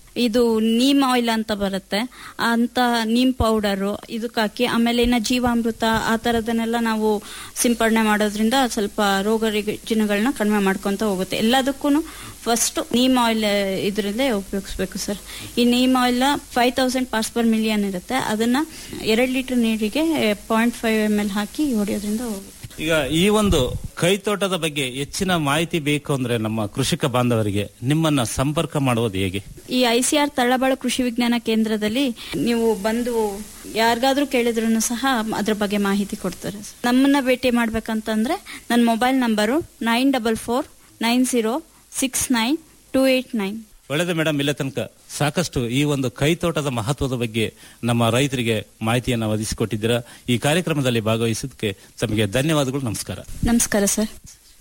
ಇದು ನೀಮ್ ಆಯಿಲ್ ಅಂತ ಬರುತ್ತೆ ಅಂತ ನೀಮ್ ಪೌಡರು ಇದಕ್ಕೆ ಹಾಕಿ ಆಮೇಲೆ ಇನ್ನ ಜೀವಾಮೃತ ಆ ಥರದನ್ನೆಲ್ಲ ನಾವು ಸಿಂಪಡಣೆ ಮಾಡೋದ್ರಿಂದ ಸ್ವಲ್ಪ ರೋಗ ರುಜಿನಗಳನ್ನ ಕಡಿಮೆ ಮಾಡ್ಕೊಂತ ಹೋಗುತ್ತೆ ಎಲ್ಲದಕ್ಕೂ ಫಸ್ಟ್ ನೀಮ್ ಆಯಿಲ್ ಇದರಲ್ಲೇ ಉಪಯೋಗಿಸ್ಬೇಕು ಸರ್ ಈ neem oil five thousand parts per million ಇರುತ್ತೆ ಅದನ್ನ ಎರಡು ಲೀಟರ್ ನೀರಿಗೆ ಪಾಯಿಂಟ್ ಫೈವ್ ಎಮ್ ಎಲ್ ಹಾಕಿ ಹೊಡೆಯೋದ್ರಿಂದ ಹೋಗುತ್ತೆ ಈಗ ಈ ಒಂದು ಕೈತೋಟದ ಬಗ್ಗೆ ಹೆಚ್ಚಿನ ಮಾಹಿತಿ ಬೇಕು ಅಂದ್ರೆ ನಮ್ಮ ಕೃಷಿಕ ಬಾಂಧವರಿಗೆ ನಿಮ್ಮನ್ನ ಸಂಪರ್ಕ ಮಾಡುವುದು ಹೇಗೆ ಈ ಐ ಸಿ ಆರ್ ತಳ್ಳಬಾಳು ಕೃಷಿ ವಿಜ್ಞಾನ ಕೇಂದ್ರದಲ್ಲಿ ನೀವು ಬಂದು ಯಾರಿಗಾದ್ರೂ ಕೇಳಿದ್ರು ಸಹ ಅದ್ರ ಬಗ್ಗೆ ಮಾಹಿತಿ ಕೊಡ್ತಾರೆ ನಮ್ಮನ್ನ ಭೇಟಿ ಮಾಡ್ಬೇಕಂತಂದ್ರೆ ನನ್ನ mobile number nine double four nine zero six nine two eight nine ಒಳ್ಳೆದ ಮೇಡಮ್ ಇಲ್ಲ ತನಕ ಸಾಕಷ್ಟು ಈ ಒಂದು ಕೈತೋಟದ ಮಹತ್ವದ ಬಗ್ಗೆ ನಮ್ಮ ರೈತರಿಗೆ ಮಾಹಿತಿಯನ್ನು ಒದಗಿಸಿಕೊಟ್ಟಿದ್ದೀರಾ ಈ ಕಾರ್ಯಕ್ರಮದಲ್ಲಿ ಭಾಗವಹಿಸಿದ್ದಕ್ಕೆ ತಮಗೆ ಧನ್ಯವಾದಗಳು ನಮಸ್ಕಾರ ನಮಸ್ಕಾರ ಸರ್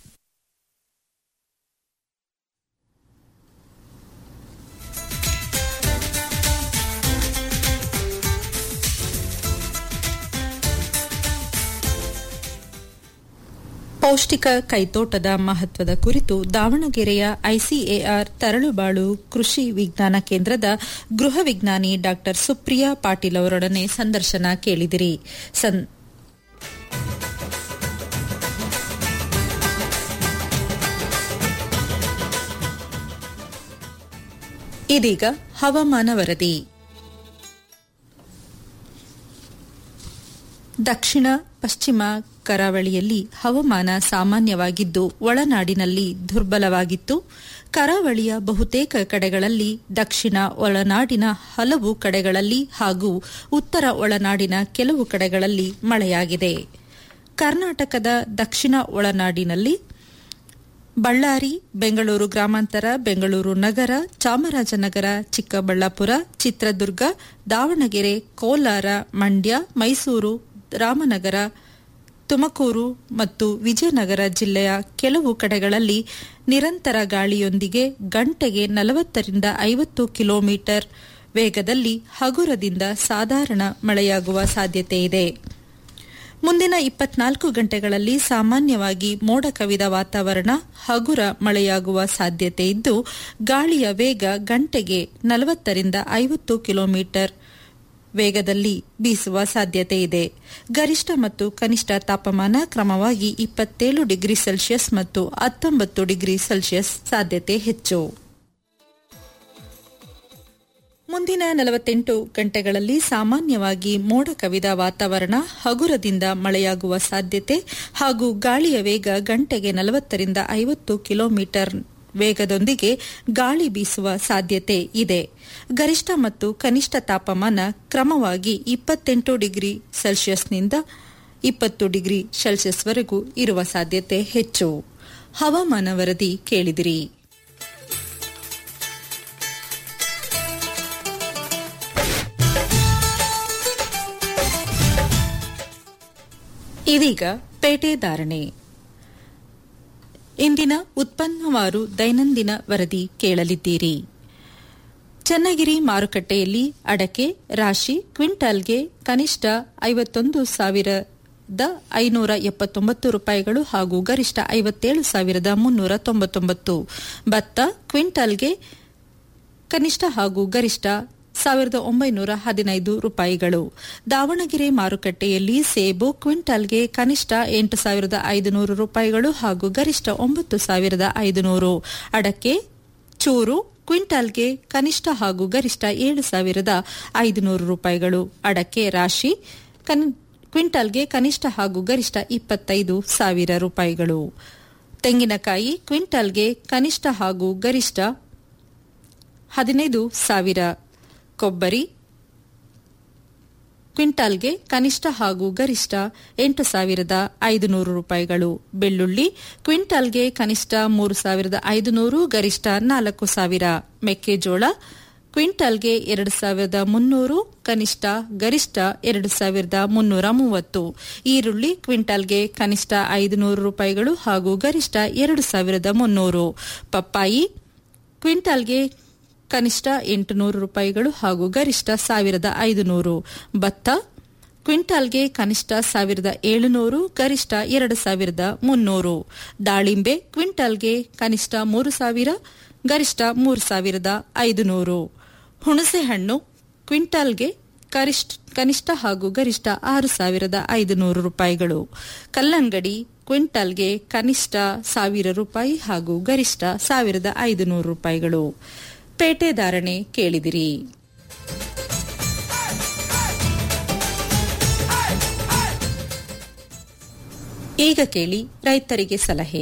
ಪೌಷ್ಟಿಕ ಕೈತೋಟದ ಮಹತ್ವದ ಕುರಿತು ದಾವಣಗೆರೆಯ ಐಸಿಎಆರ್ ತರಳುಬಾಳು ಕೃಷಿ ವಿಜ್ಞಾನ ಕೇಂದ್ರದ ಗೃಹ ವಿಜ್ಞಾನಿ ಡಾ ಸುಪ್ರಿಯಾ ಪಾಟೀಲ್ ಅವರೊಡನೆ ಸಂದರ್ಶನ ಕೇಳಿದಿರಿ ಸನ್ ಇದೀಗ ಹವಾಮಾನ ವರದಿ ದಕ್ಷಿಣ ಪಶ್ಚಿಮ ಕರಾವಳಿಯಲ್ಲಿ ಹವಾಮಾನ ಸಾಮಾನ್ಯವಾಗಿದ್ದು ಒಳನಾಡಿನಲ್ಲಿ ದುರ್ಬಲವಾಗಿತ್ತು ಕರಾವಳಿಯ ಬಹುತೇಕ ಕಡೆಗಳಲ್ಲಿ ದಕ್ಷಿಣ ಒಳನಾಡಿನ ಹಲವು ಕಡೆಗಳಲ್ಲಿ ಹಾಗೂ ಉತ್ತರ ಒಳನಾಡಿನ ಕೆಲವು ಕಡೆಗಳಲ್ಲಿ ಮಳೆಯಾಗಿದೆ ಕರ್ನಾಟಕದ ದಕ್ಷಿಣ ಒಳನಾಡಿನಲ್ಲಿ ಬಳ್ಳಾರಿ ಬೆಂಗಳೂರು ಗ್ರಾಮಾಂತರ ಬೆಂಗಳೂರು ನಗರ ಚಾಮರಾಜನಗರ ಚಿಕ್ಕಬಳ್ಳಾಪುರ ಚಿತ್ರದುರ್ಗ ದಾವಣಗೆರೆ ಕೋಲಾರ ಮಂಡ್ಯ ಮೈಸೂರು ರಾಮನಗರ ತುಮಕೂರು ಮತ್ತು ವಿಜಯನಗರ ಜಿಲ್ಲೆಯ ಕೆಲವು ಕಡೆಗಳಲ್ಲಿ ನಿರಂತರ ಗಾಳಿಯೊಂದಿಗೆ ಗಂಟೆಗೆ ನಲವತ್ತರಿಂದ ಐವತ್ತು ಕಿಲೋಮೀಟರ್ ವೇಗದಲ್ಲಿ ಹಗುರದಿಂದ ಸಾಧಾರಣ ಮಳೆಯಾಗುವ ಸಾಧ್ಯತೆಯಿದೆ ಮುಂದಿನ ಇಪ್ಪತ್ನಾಲ್ಕು ಗಂಟೆಗಳಲ್ಲಿ ಸಾಮಾನ್ಯವಾಗಿ ಮೋಡ ಕವಿದ ವಾತಾವರಣ ಹಗುರ ಮಳೆಯಾಗುವ ಸಾಧ್ಯತೆ ಇದ್ದು ಗಾಳಿಯ ವೇಗ ಗಂಟೆಗೆ ನಲವತ್ತರಿಂದ ಐವತ್ತು ಕಿಲೋಮೀಟರ್ ವೇಗದಲ್ಲಿ ಬೀಸುವ ಸಾಧ್ಯತೆ ಇದೆ ಗರಿಷ್ಠ ಮತ್ತು ಕನಿಷ್ಠ ತಾಪಮಾನ ಕ್ರಮವಾಗಿ ಇಪ್ಪತ್ತೇಳು ಡಿಗ್ರಿ ಸೆಲ್ಸಿಯಸ್ ಮತ್ತು ಹತ್ತೊಂಬತ್ತು ಡಿಗ್ರಿ ಸೆಲ್ಸಿಯಸ್ ಸಾಧ್ಯತೆ ಹೆಚ್ಚು ಮುಂದಿನ ನಲವತ್ತೆಂಟು ಗಂಟೆಗಳಲ್ಲಿ ಸಾಮಾನ್ಯವಾಗಿ ಮೋಡ ಕವಿದ ವಾತಾವರಣ ಹಗುರದಿಂದ ಮಳೆಯಾಗುವ ಸಾಧ್ಯತೆ ಹಾಗೂ ಗಾಳಿಯ ವೇಗ ಗಂಟೆಗೆ ನಲವತ್ತರಿಂದ ಐವತ್ತು ಕಿಲೋಮೀಟರ್ ವೇಗದೊಂದಿಗೆ ಗಾಳಿ ಬೀಸುವ ಸಾಧ್ಯತೆ ಇದೆ ಗರಿಷ್ಠ ಮತ್ತು ಕನಿಷ್ಠ ತಾಪಮಾನ ಕ್ರಮವಾಗಿ ಇಪ್ಪತ್ತೆಂಟು ಡಿಗ್ರಿ ಸೆಲ್ಸಿಯಸ್ನಿಂದ ಇಪ್ಪತ್ತು ಡಿಗ್ರಿ ಸೆಲ್ಸಿಯಸ್ವರೆಗೂ ಇರುವ ಸಾಧ್ಯತೆ ಹೆಚ್ಚು ಹವಾಮಾನ ವರದಿ ಕೇಳಿದಿರಿ ಇದೀಗ ಪೇಟೆ ಧಾರಣೆ ಇಂದಿನ ಉತ್ಪನ್ನವಾರು ದೈನಂದಿನ ವರದಿ ಕೇಳಲಿದ್ದೀರಿ ಚನ್ನಗಿರಿ ಮಾರುಕಟ್ಟೆಯಲ್ಲಿ ಅಡಕೆ ರಾಶಿ ಕ್ವಿಂಟಾಲ್ಗೆ ಕನಿಷ್ಠ ಐವತ್ತೊಂದು ಸಾವಿರದ ಐನೂರ ಎಪ್ಪತ್ತೊಂಬತ್ತು ರೂಪಾಯಿಗಳು ಹಾಗೂ ಗರಿಷ್ಠ ಐವತ್ತೇಳು ಸಾವಿರದ ಮುನ್ನೂರ ತೊಂಬತ್ತೊಂಬತ್ತು ಭತ್ತ ಕ್ವಿಂಟಾಲ್ಗೆ ಕನಿಷ್ಠ ಹಾಗೂ ಗರಿಷ್ಠ ಸಾವಿರದ ಒಂಬೈನೂರ ಹದಿನೈದು ರೂಪಾಯಿಗಳು ದಾವಣಗೆರೆ ಮಾರುಕಟ್ಟೆಯಲ್ಲಿ ಸೇಬು ಕ್ವಿಂಟಾಲ್ಗೆ ಕನಿಷ್ಠ ಎಂಟು ಸಾವಿರದ ಐದುನೂರು ರೂಪಾಯಿಗಳು ಹಾಗೂ ಗರಿಷ್ಠ ಒಂಬತ್ತು ಸಾವಿರದ ಐದುನೂರು ಅಡಕೆ ಚೂರು ಕ್ವಿಂಟಾಲ್ಗೆ ಕನಿಷ್ಠ ಹಾಗೂ ಗರಿಷ್ಠ ಏಳು ಸಾವಿರದ ಐದುನೂರು ರೂಪಾಯಿಗಳು ಅಡಕೆ ರಾಶಿ ಕ್ವಿಂಟಾಲ್ಗೆ ಕನಿಷ್ಠ ಹಾಗೂ ಗರಿಷ್ಠ ಇಪ್ಪತ್ತೈದು ಸಾವಿರ ರೂಪಾಯಿಗಳು ತೆಂಗಿನಕಾಯಿ ಕ್ವಿಂಟಾಲ್ಗೆ ಕನಿಷ್ಠ ಹಾಗೂ ಗರಿಷ್ಠ ಹದಿನೈದು ಸಾವಿರ ಕೊಬ್ಬರಿ ಕ್ವಿಂಟಾಲ್ಗೆ ಕನಿಷ್ಠ ಹಾಗೂ ಗರಿಷ್ಠ ಎಂಟು ಸಾವಿರದ ಐದುನೂರು ರೂಪಾಯಿಗಳು ಬೆಳ್ಳುಳ್ಳಿ ಕ್ವಿಂಟಾಲ್ಗೆ ಕನಿಷ್ಠ ಮೂರು ಸಾವಿರದ ಐದುನೂರು ಗರಿಷ್ಠ ನಾಲ್ಕು ಸಾವಿರ ಮೆಕ್ಕೆಜೋಳ ಕ್ವಿಂಟಾಲ್ಗೆ ಎರಡು ಸಾವಿರದ ಮುನ್ನೂರು ಕನಿಷ್ಠ ಗರಿಷ್ಠ ಎರಡು ಸಾವಿರದ ಮುನ್ನೂರ ಮೂವತ್ತು ಈರುಳ್ಳಿ ಕ್ವಿಂಟಾಲ್ಗೆ ಕನಿಷ್ಠ ಐದುನೂರು ರೂಪಾಯಿಗಳು ಹಾಗೂ ಗರಿಷ್ಠ ಎರಡು ಸಾವಿರದ ಮುನ್ನೂರು ಪಪ್ಪಾಯಿ ಕ್ವಿಂಟಾಲ್ಗೆ ಕನಿಷ್ಠ ಎಂಟುನೂರು ರೂಪಾಯಿಗಳು ಹಾಗೂ ಗರಿಷ್ಠ ಸಾವಿರದ ಐದುನೂರು ಭತ್ತ ಕ್ವಿಂಟಾಲ್ಗೆ ಕನಿಷ್ಠ ಸಾವಿರದ ಏಳುನೂರು ಗರಿಷ್ಠ ಎರಡು ಸಾವಿರದ ಮುನ್ನೂರು ದಾಳಿಂಬೆ ಕ್ವಿಂಟಾಲ್ಗೆ ಕನಿಷ್ಠ ಮೂರು ಸಾವಿರ ಗರಿಷ್ಠ ಮೂರು ಸಾವಿರದ ಐದುನೂರು ಹುಣಸೆ ಹಣ್ಣು ಕ್ವಿಂಟಾಲ್ಗೆ ಕರಿಷ್ಠ ಕನಿಷ್ಠ ಹಾಗೂ ಗರಿಷ್ಠ ಆರು ಸಾವಿರದ ಐದುನೂರು ರೂಪಾಯಿಗಳು ಕಲ್ಲಂಗಡಿ ಕ್ವಿಂಟಾಲ್ಗೆ ಕನಿಷ್ಠ ಸಾವಿರ ರೂಪಾಯಿ ಹಾಗೂ ಗರಿಷ್ಠ ಸಾವಿರದ ಐದುನೂರು ರೂಪಾಯಿಗಳು ಪೇಟೆ ಧಾರಣೆ ಕೇಳಿದಿರಿ ಈಗ ಕೇಳಿ ರೈತರಿಗೆ ಸಲಹೆ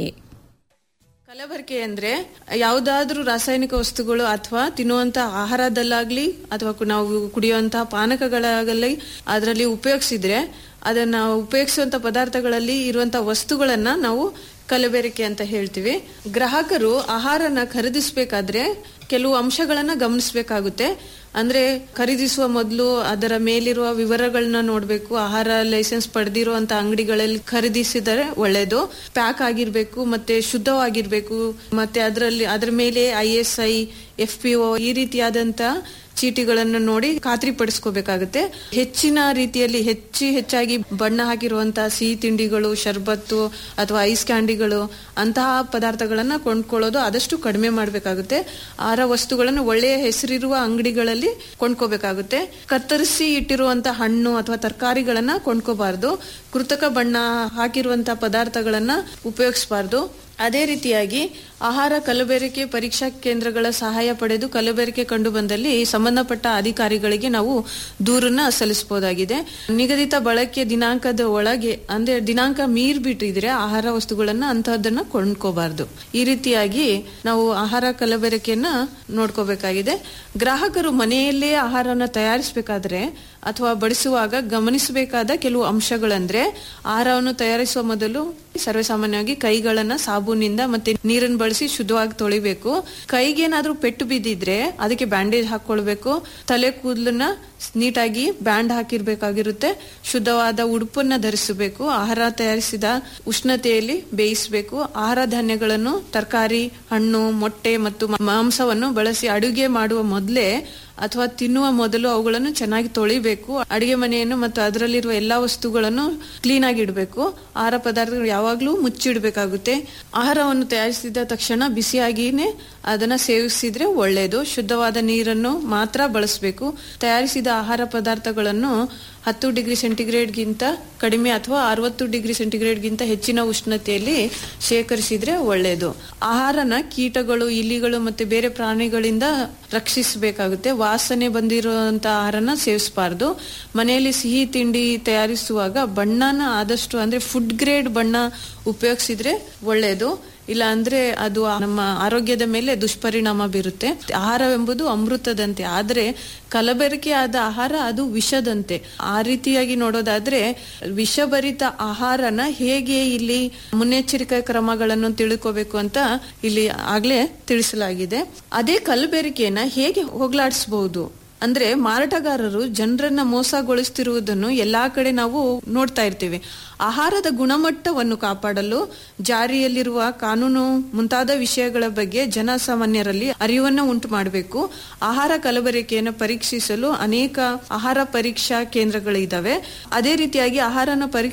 ಕಲಬೆರಕೆ ಅಂದ್ರೆ ಯಾವುದಾದ್ರೂ ರಾಸಾಯನಿಕ ವಸ್ತುಗಳು ಅಥವಾ ತಿನ್ನುವಂತ ಆಹಾರದಲ್ಲಾಗ್ಲಿ ಅಥವಾ ಕು- ನಾವು ಕುಡಿಯುವಂತಹ ಪಾನಕಗಳಾಗಲಿ ಅದರಲ್ಲಿ ಉಪಯೋಗಿಸಿದ್ರೆ ಅದನ್ನ ಉಪಯೋಗಿಸುವಂತ ಪದಾರ್ಥಗಳಲ್ಲಿ ಇರುವಂತ ವಸ್ತುಗಳನ್ನ ನಾವು ಕಲಬೆರಕೆ ಅಂತ ಹೇಳ್ತೀವಿ ಗ್ರಾಹಕರು ಆಹಾರನ ಖರೀದಿಸಬೇಕಾದ್ರೆ ಕೆಲವು ಅಂಶಗಳನ್ನ ಗಮನಿಸಬೇಕಾಗುತ್ತೆ ಅಂದ್ರೆ ಖರೀದಿಸುವ ಮೊದಲು ಅದರ ಮೇಲಿರುವ ವಿವರಗಳನ್ನ ನೋಡಬೇಕು ಆಹಾರ ಲೈಸೆನ್ಸ್ ಪಡೆದಿರುವಂತ ಅಂಗಡಿಗಳಲ್ಲಿ ಖರೀದಿಸಿದರೆ ಒಳ್ಳೆಯದು ಪ್ಯಾಕ್ ಆಗಿರ್ಬೇಕು ಮತ್ತೆ ಶುದ್ಧವಾಗಿರ್ಬೇಕು ಮತ್ತೆ ಅದರಲ್ಲಿ ಅದರ ಮೇಲೆ I S I F P O ಈ ರೀತಿಯಾದಂತ ಚೀಟಿಗಳನ್ನು ನೋಡಿ ಖಾತ್ರಿ ಪಡಿಸ್ಕೋಬೇಕಾಗುತ್ತೆ ಹೆಚ್ಚಿನ ರೀತಿಯಲ್ಲಿ ಹೆಚ್ಚಿ ಹೆಚ್ಚಾಗಿ ಬಣ್ಣ ಹಾಕಿರುವಂತಹ ಸಿಹಿ ತಿಂಡಿಗಳು ಶರ್ಬತ್ತು ಅಥವಾ ಐಸ್ ಕ್ಯಾಂಡಿಗಳು ಅಂತಹ ಪದಾರ್ಥಗಳನ್ನ ಕೊಂಡ್ಕೊಳ್ಳೋದು ಆದಷ್ಟು ಕಡಿಮೆ ಮಾಡಬೇಕಾಗುತ್ತೆ ಆಹಾರ ವಸ್ತುಗಳನ್ನು ಒಳ್ಳೆಯ ಹೆಸರಿರುವ ಅಂಗಡಿಗಳಲ್ಲಿ ಕೊಂಡ್ಕೋಬೇಕಾಗುತ್ತೆ ಕತ್ತರಿಸಿ ಇಟ್ಟಿರುವಂತಹ ಹಣ್ಣು ಅಥವಾ ತರಕಾರಿಗಳನ್ನ ಕೊಂಡ್ಕೋಬಾರ್ದು ಕೃತಕ ಬಣ್ಣ ಹಾಕಿರುವಂತಹ ಪದಾರ್ಥಗಳನ್ನ ಉಪಯೋಗಿಸಬಾರ್ದು ಅದೇ ರೀತಿಯಾಗಿ ಆಹಾರ ಕಲಬೆರಕೆ ಪರೀಕ್ಷಾ ಕೇಂದ್ರಗಳ ಸಹಾಯ ಪಡೆದು ಕಲಬೆರಕೆ ಕಂಡು ಬಂದಲ್ಲಿ ಸಂಬಂಧಪಟ್ಟ ಅಧಿಕಾರಿಗಳಿಗೆ ನಾವು ದೂರನ್ನ ಸಲ್ಲಿಸಬಹುದಾಗಿದೆ ನಿಗದಿತ ಬಳಕೆ ದಿನಾಂಕದ ಒಳಗೆ ಅಂದ್ರೆ ದಿನಾಂಕ ಮೀರ್ ಬಿಟ್ಟಿದ್ರೆ ಆಹಾರ ವಸ್ತುಗಳನ್ನ ಅಂತಹದನ್ನ ಕೊಂಡ್ಕೋಬಾರ್ದು ಈ ರೀತಿಯಾಗಿ ನಾವು ಆಹಾರ ಕಲಬೆರಕೆಯನ್ನ ನೋಡ್ಕೋಬೇಕಾಗಿದೆ ಗ್ರಾಹಕರು ಮನೆಯಲ್ಲೇ ಆಹಾರನ ತಯಾರಿಸಬೇಕಾದ್ರೆ ಅಥವಾ ಬಡಿಸುವಾಗ ಗಮನಿಸಬೇಕಾದ ಕೆಲವು ಅಂಶಗಳಂದ್ರೆ ಆಹಾರವನ್ನು ತಯಾರಿಸುವ ಮೊದಲು ಸರ್ವೇಸಾಮಾನ್ಯವಾಗಿ ಕೈಗಳನ್ನ ಸಾಬೂನಿಂದ ಮತ್ತೆ ನೀರನ್ನು ಬಳಸಿ ಶುದ್ಧವಾಗಿ ತೊಳಿಬೇಕು ಕೈಗೇನಾದ್ರೂ ಪೆಟ್ಟು ಬಿದ್ದಿದ್ರೆ ಅದಕ್ಕೆ ಬ್ಯಾಂಡೇಜ್ ಹಾಕೊಳ್ಬೇಕು ತಲೆ ಕೂದಲನ್ನ ನೀಟಾಗಿ ಬ್ಯಾಂಡ್ ಹಾಕಿರ್ಬೇಕಾಗಿರುತ್ತೆ ಶುದ್ಧವಾದ ಉಡುಪನ್ನ ಧರಿಸಬೇಕು ಆಹಾರ ತಯಾರಿಸಿದ ಉಷ್ಣತೆಯಲ್ಲಿ ಬೇಯಿಸಬೇಕು ಆಹಾರ ಧಾನ್ಯಗಳನ್ನು ತರಕಾರಿ ಹಣ್ಣು ಮೊಟ್ಟೆ ಮತ್ತು ಮಾಂಸವನ್ನು ಬಳಸಿ ಅಡುಗೆ ಮಾಡುವ ಮೊದಲೇ ಅಥವಾ ತಿನ್ನುವ ಮೊದಲು ಅವುಗಳನ್ನು ಚೆನ್ನಾಗಿ ತೊಳಿಬೇಕು ಅಡಿಗೆ ಮನೆಯನ್ನು ಮತ್ತು ಅದರಲ್ಲಿರುವ ಎಲ್ಲಾ ವಸ್ತುಗಳನ್ನು ಕ್ಲೀನ್ ಆಗಿ ಇಡಬೇಕು ಆಹಾರ ಪದಾರ್ಥಗಳು ಯಾವಾಗಲೂ ಮುಚ್ಚಿಡಬೇಕಾಗುತ್ತೆ ಆಹಾರವನ್ನು ತಯಾರಿಸಿದ ತಕ್ಷಣ ಬಿಸಿಯಾಗಿನೇ ಅದನ್ನ ಸೇವಿಸಿದ್ರೆ ಒಳ್ಳೆಯದು ಶುದ್ಧವಾದ ನೀರನ್ನು ಮಾತ್ರ ಬಳಸಬೇಕು ತಯಾರಿಸಿದ ಆಹಾರ ಪದಾರ್ಥಗಳನ್ನು ಹತ್ತು ಡಿಗ್ರಿ ಸೆಂಟಿಗ್ರೇಡ್ಗಿಂತ ಕಡಿಮೆ ಅಥವಾ ಅರವತ್ತು ಡಿಗ್ರಿ ಸೆಂಟಿಗ್ರೇಡ್ಗಿಂತ ಹೆಚ್ಚಿನ ಉಷ್ಣತೆಯಲ್ಲಿ ಶೇಖರಿಸಿದ್ರೆ ಒಳ್ಳೆಯದು ಆಹಾರನ ಕೀಟಗಳು ಇಲಿಗಳು ಮತ್ತೆ ಬೇರೆ ಪ್ರಾಣಿಗಳಿಂದ ರಕ್ಷಿಸಬೇಕಾಗುತ್ತೆ ವಾಸನೆ ಬಂದಿರುವಂತ ಆಹಾರನ ಸೇವಿಸಬಾರ್ದು ಮನೆಯಲ್ಲಿ ಸಿಹಿ ತಿಂಡಿ ತಯಾರಿಸುವಾಗ ಬಣ್ಣನ ಆದಷ್ಟು ಅಂದ್ರೆ ಫುಡ್ ಗ್ರೇಡ್ ಬಣ್ಣ ಉಪಯೋಗಿಸಿದ್ರೆ ಒಳ್ಳೆಯದು ಇಲ್ಲ ಅಂದ್ರೆ ಅದು ನಮ್ಮ ಆರೋಗ್ಯದ ಮೇಲೆ ದುಷ್ಪರಿಣಾಮ ಬೀರುತ್ತೆ ಆಹಾರವೆಂಬುದು ಅಮೃತದಂತೆ ಆದ್ರೆ ಕಲಬೆರಕೆ ಆದ ಆಹಾರ ಅದು ವಿಷದಂತೆ ಆ ರೀತಿಯಾಗಿ ನೋಡೋದಾದ್ರೆ ವಿಷಭರಿತ ಆಹಾರನ ಹೇಗೆ ಇಲ್ಲಿ ಮುನ್ನೆಚ್ಚರಿಕಾ ಕ್ರಮಗಳನ್ನು ತಿಳ್ಕೋಬೇಕು ಅಂತ ಇಲ್ಲಿ ಆಗ್ಲೇ ತಿಳಿಸಲಾಗಿದೆ ಅದೇ ಕಲಬೆರಕೆಯನ್ನ ಹೇಗೆ ಹೋಗ್ಲಾಡಿಸಬಹುದು ಅಂದ್ರೆ ಮಾರಾಟಗಾರರು ಜನರನ್ನ ಮೋಸಗೊಳಿಸ್ತಿರುವುದನ್ನು ಎಲ್ಲಾ ಕಡೆ ನಾವು ನೋಡ್ತಾ ಇರ್ತೀವಿ ಆಹಾರದ ಗುಣಮಟ್ಟವನ್ನು ಕಾಪಾಡಲು ಜಾರಿಯಲ್ಲಿರುವ ಕಾನೂನು ಮುಂತಾದ ವಿಷಯಗಳ ಬಗ್ಗೆ ಜನಸಾಮಾನ್ಯರಲ್ಲಿ ಅರಿವನ್ನು ಉಂಟು ಮಾಡಬೇಕು ಆಹಾರ ಕಲಬೆರಕೆಯನ್ನು ಪರೀಕ್ಷಿಸಲು ಅನೇಕ ಆಹಾರ ಪರೀಕ್ಷಾ ಕೇಂದ್ರಗಳಿದ್ದಾವೆ ಅದೇ ರೀತಿಯಾಗಿ ಆಹಾರನ ಪರೀಕ್ಷೆ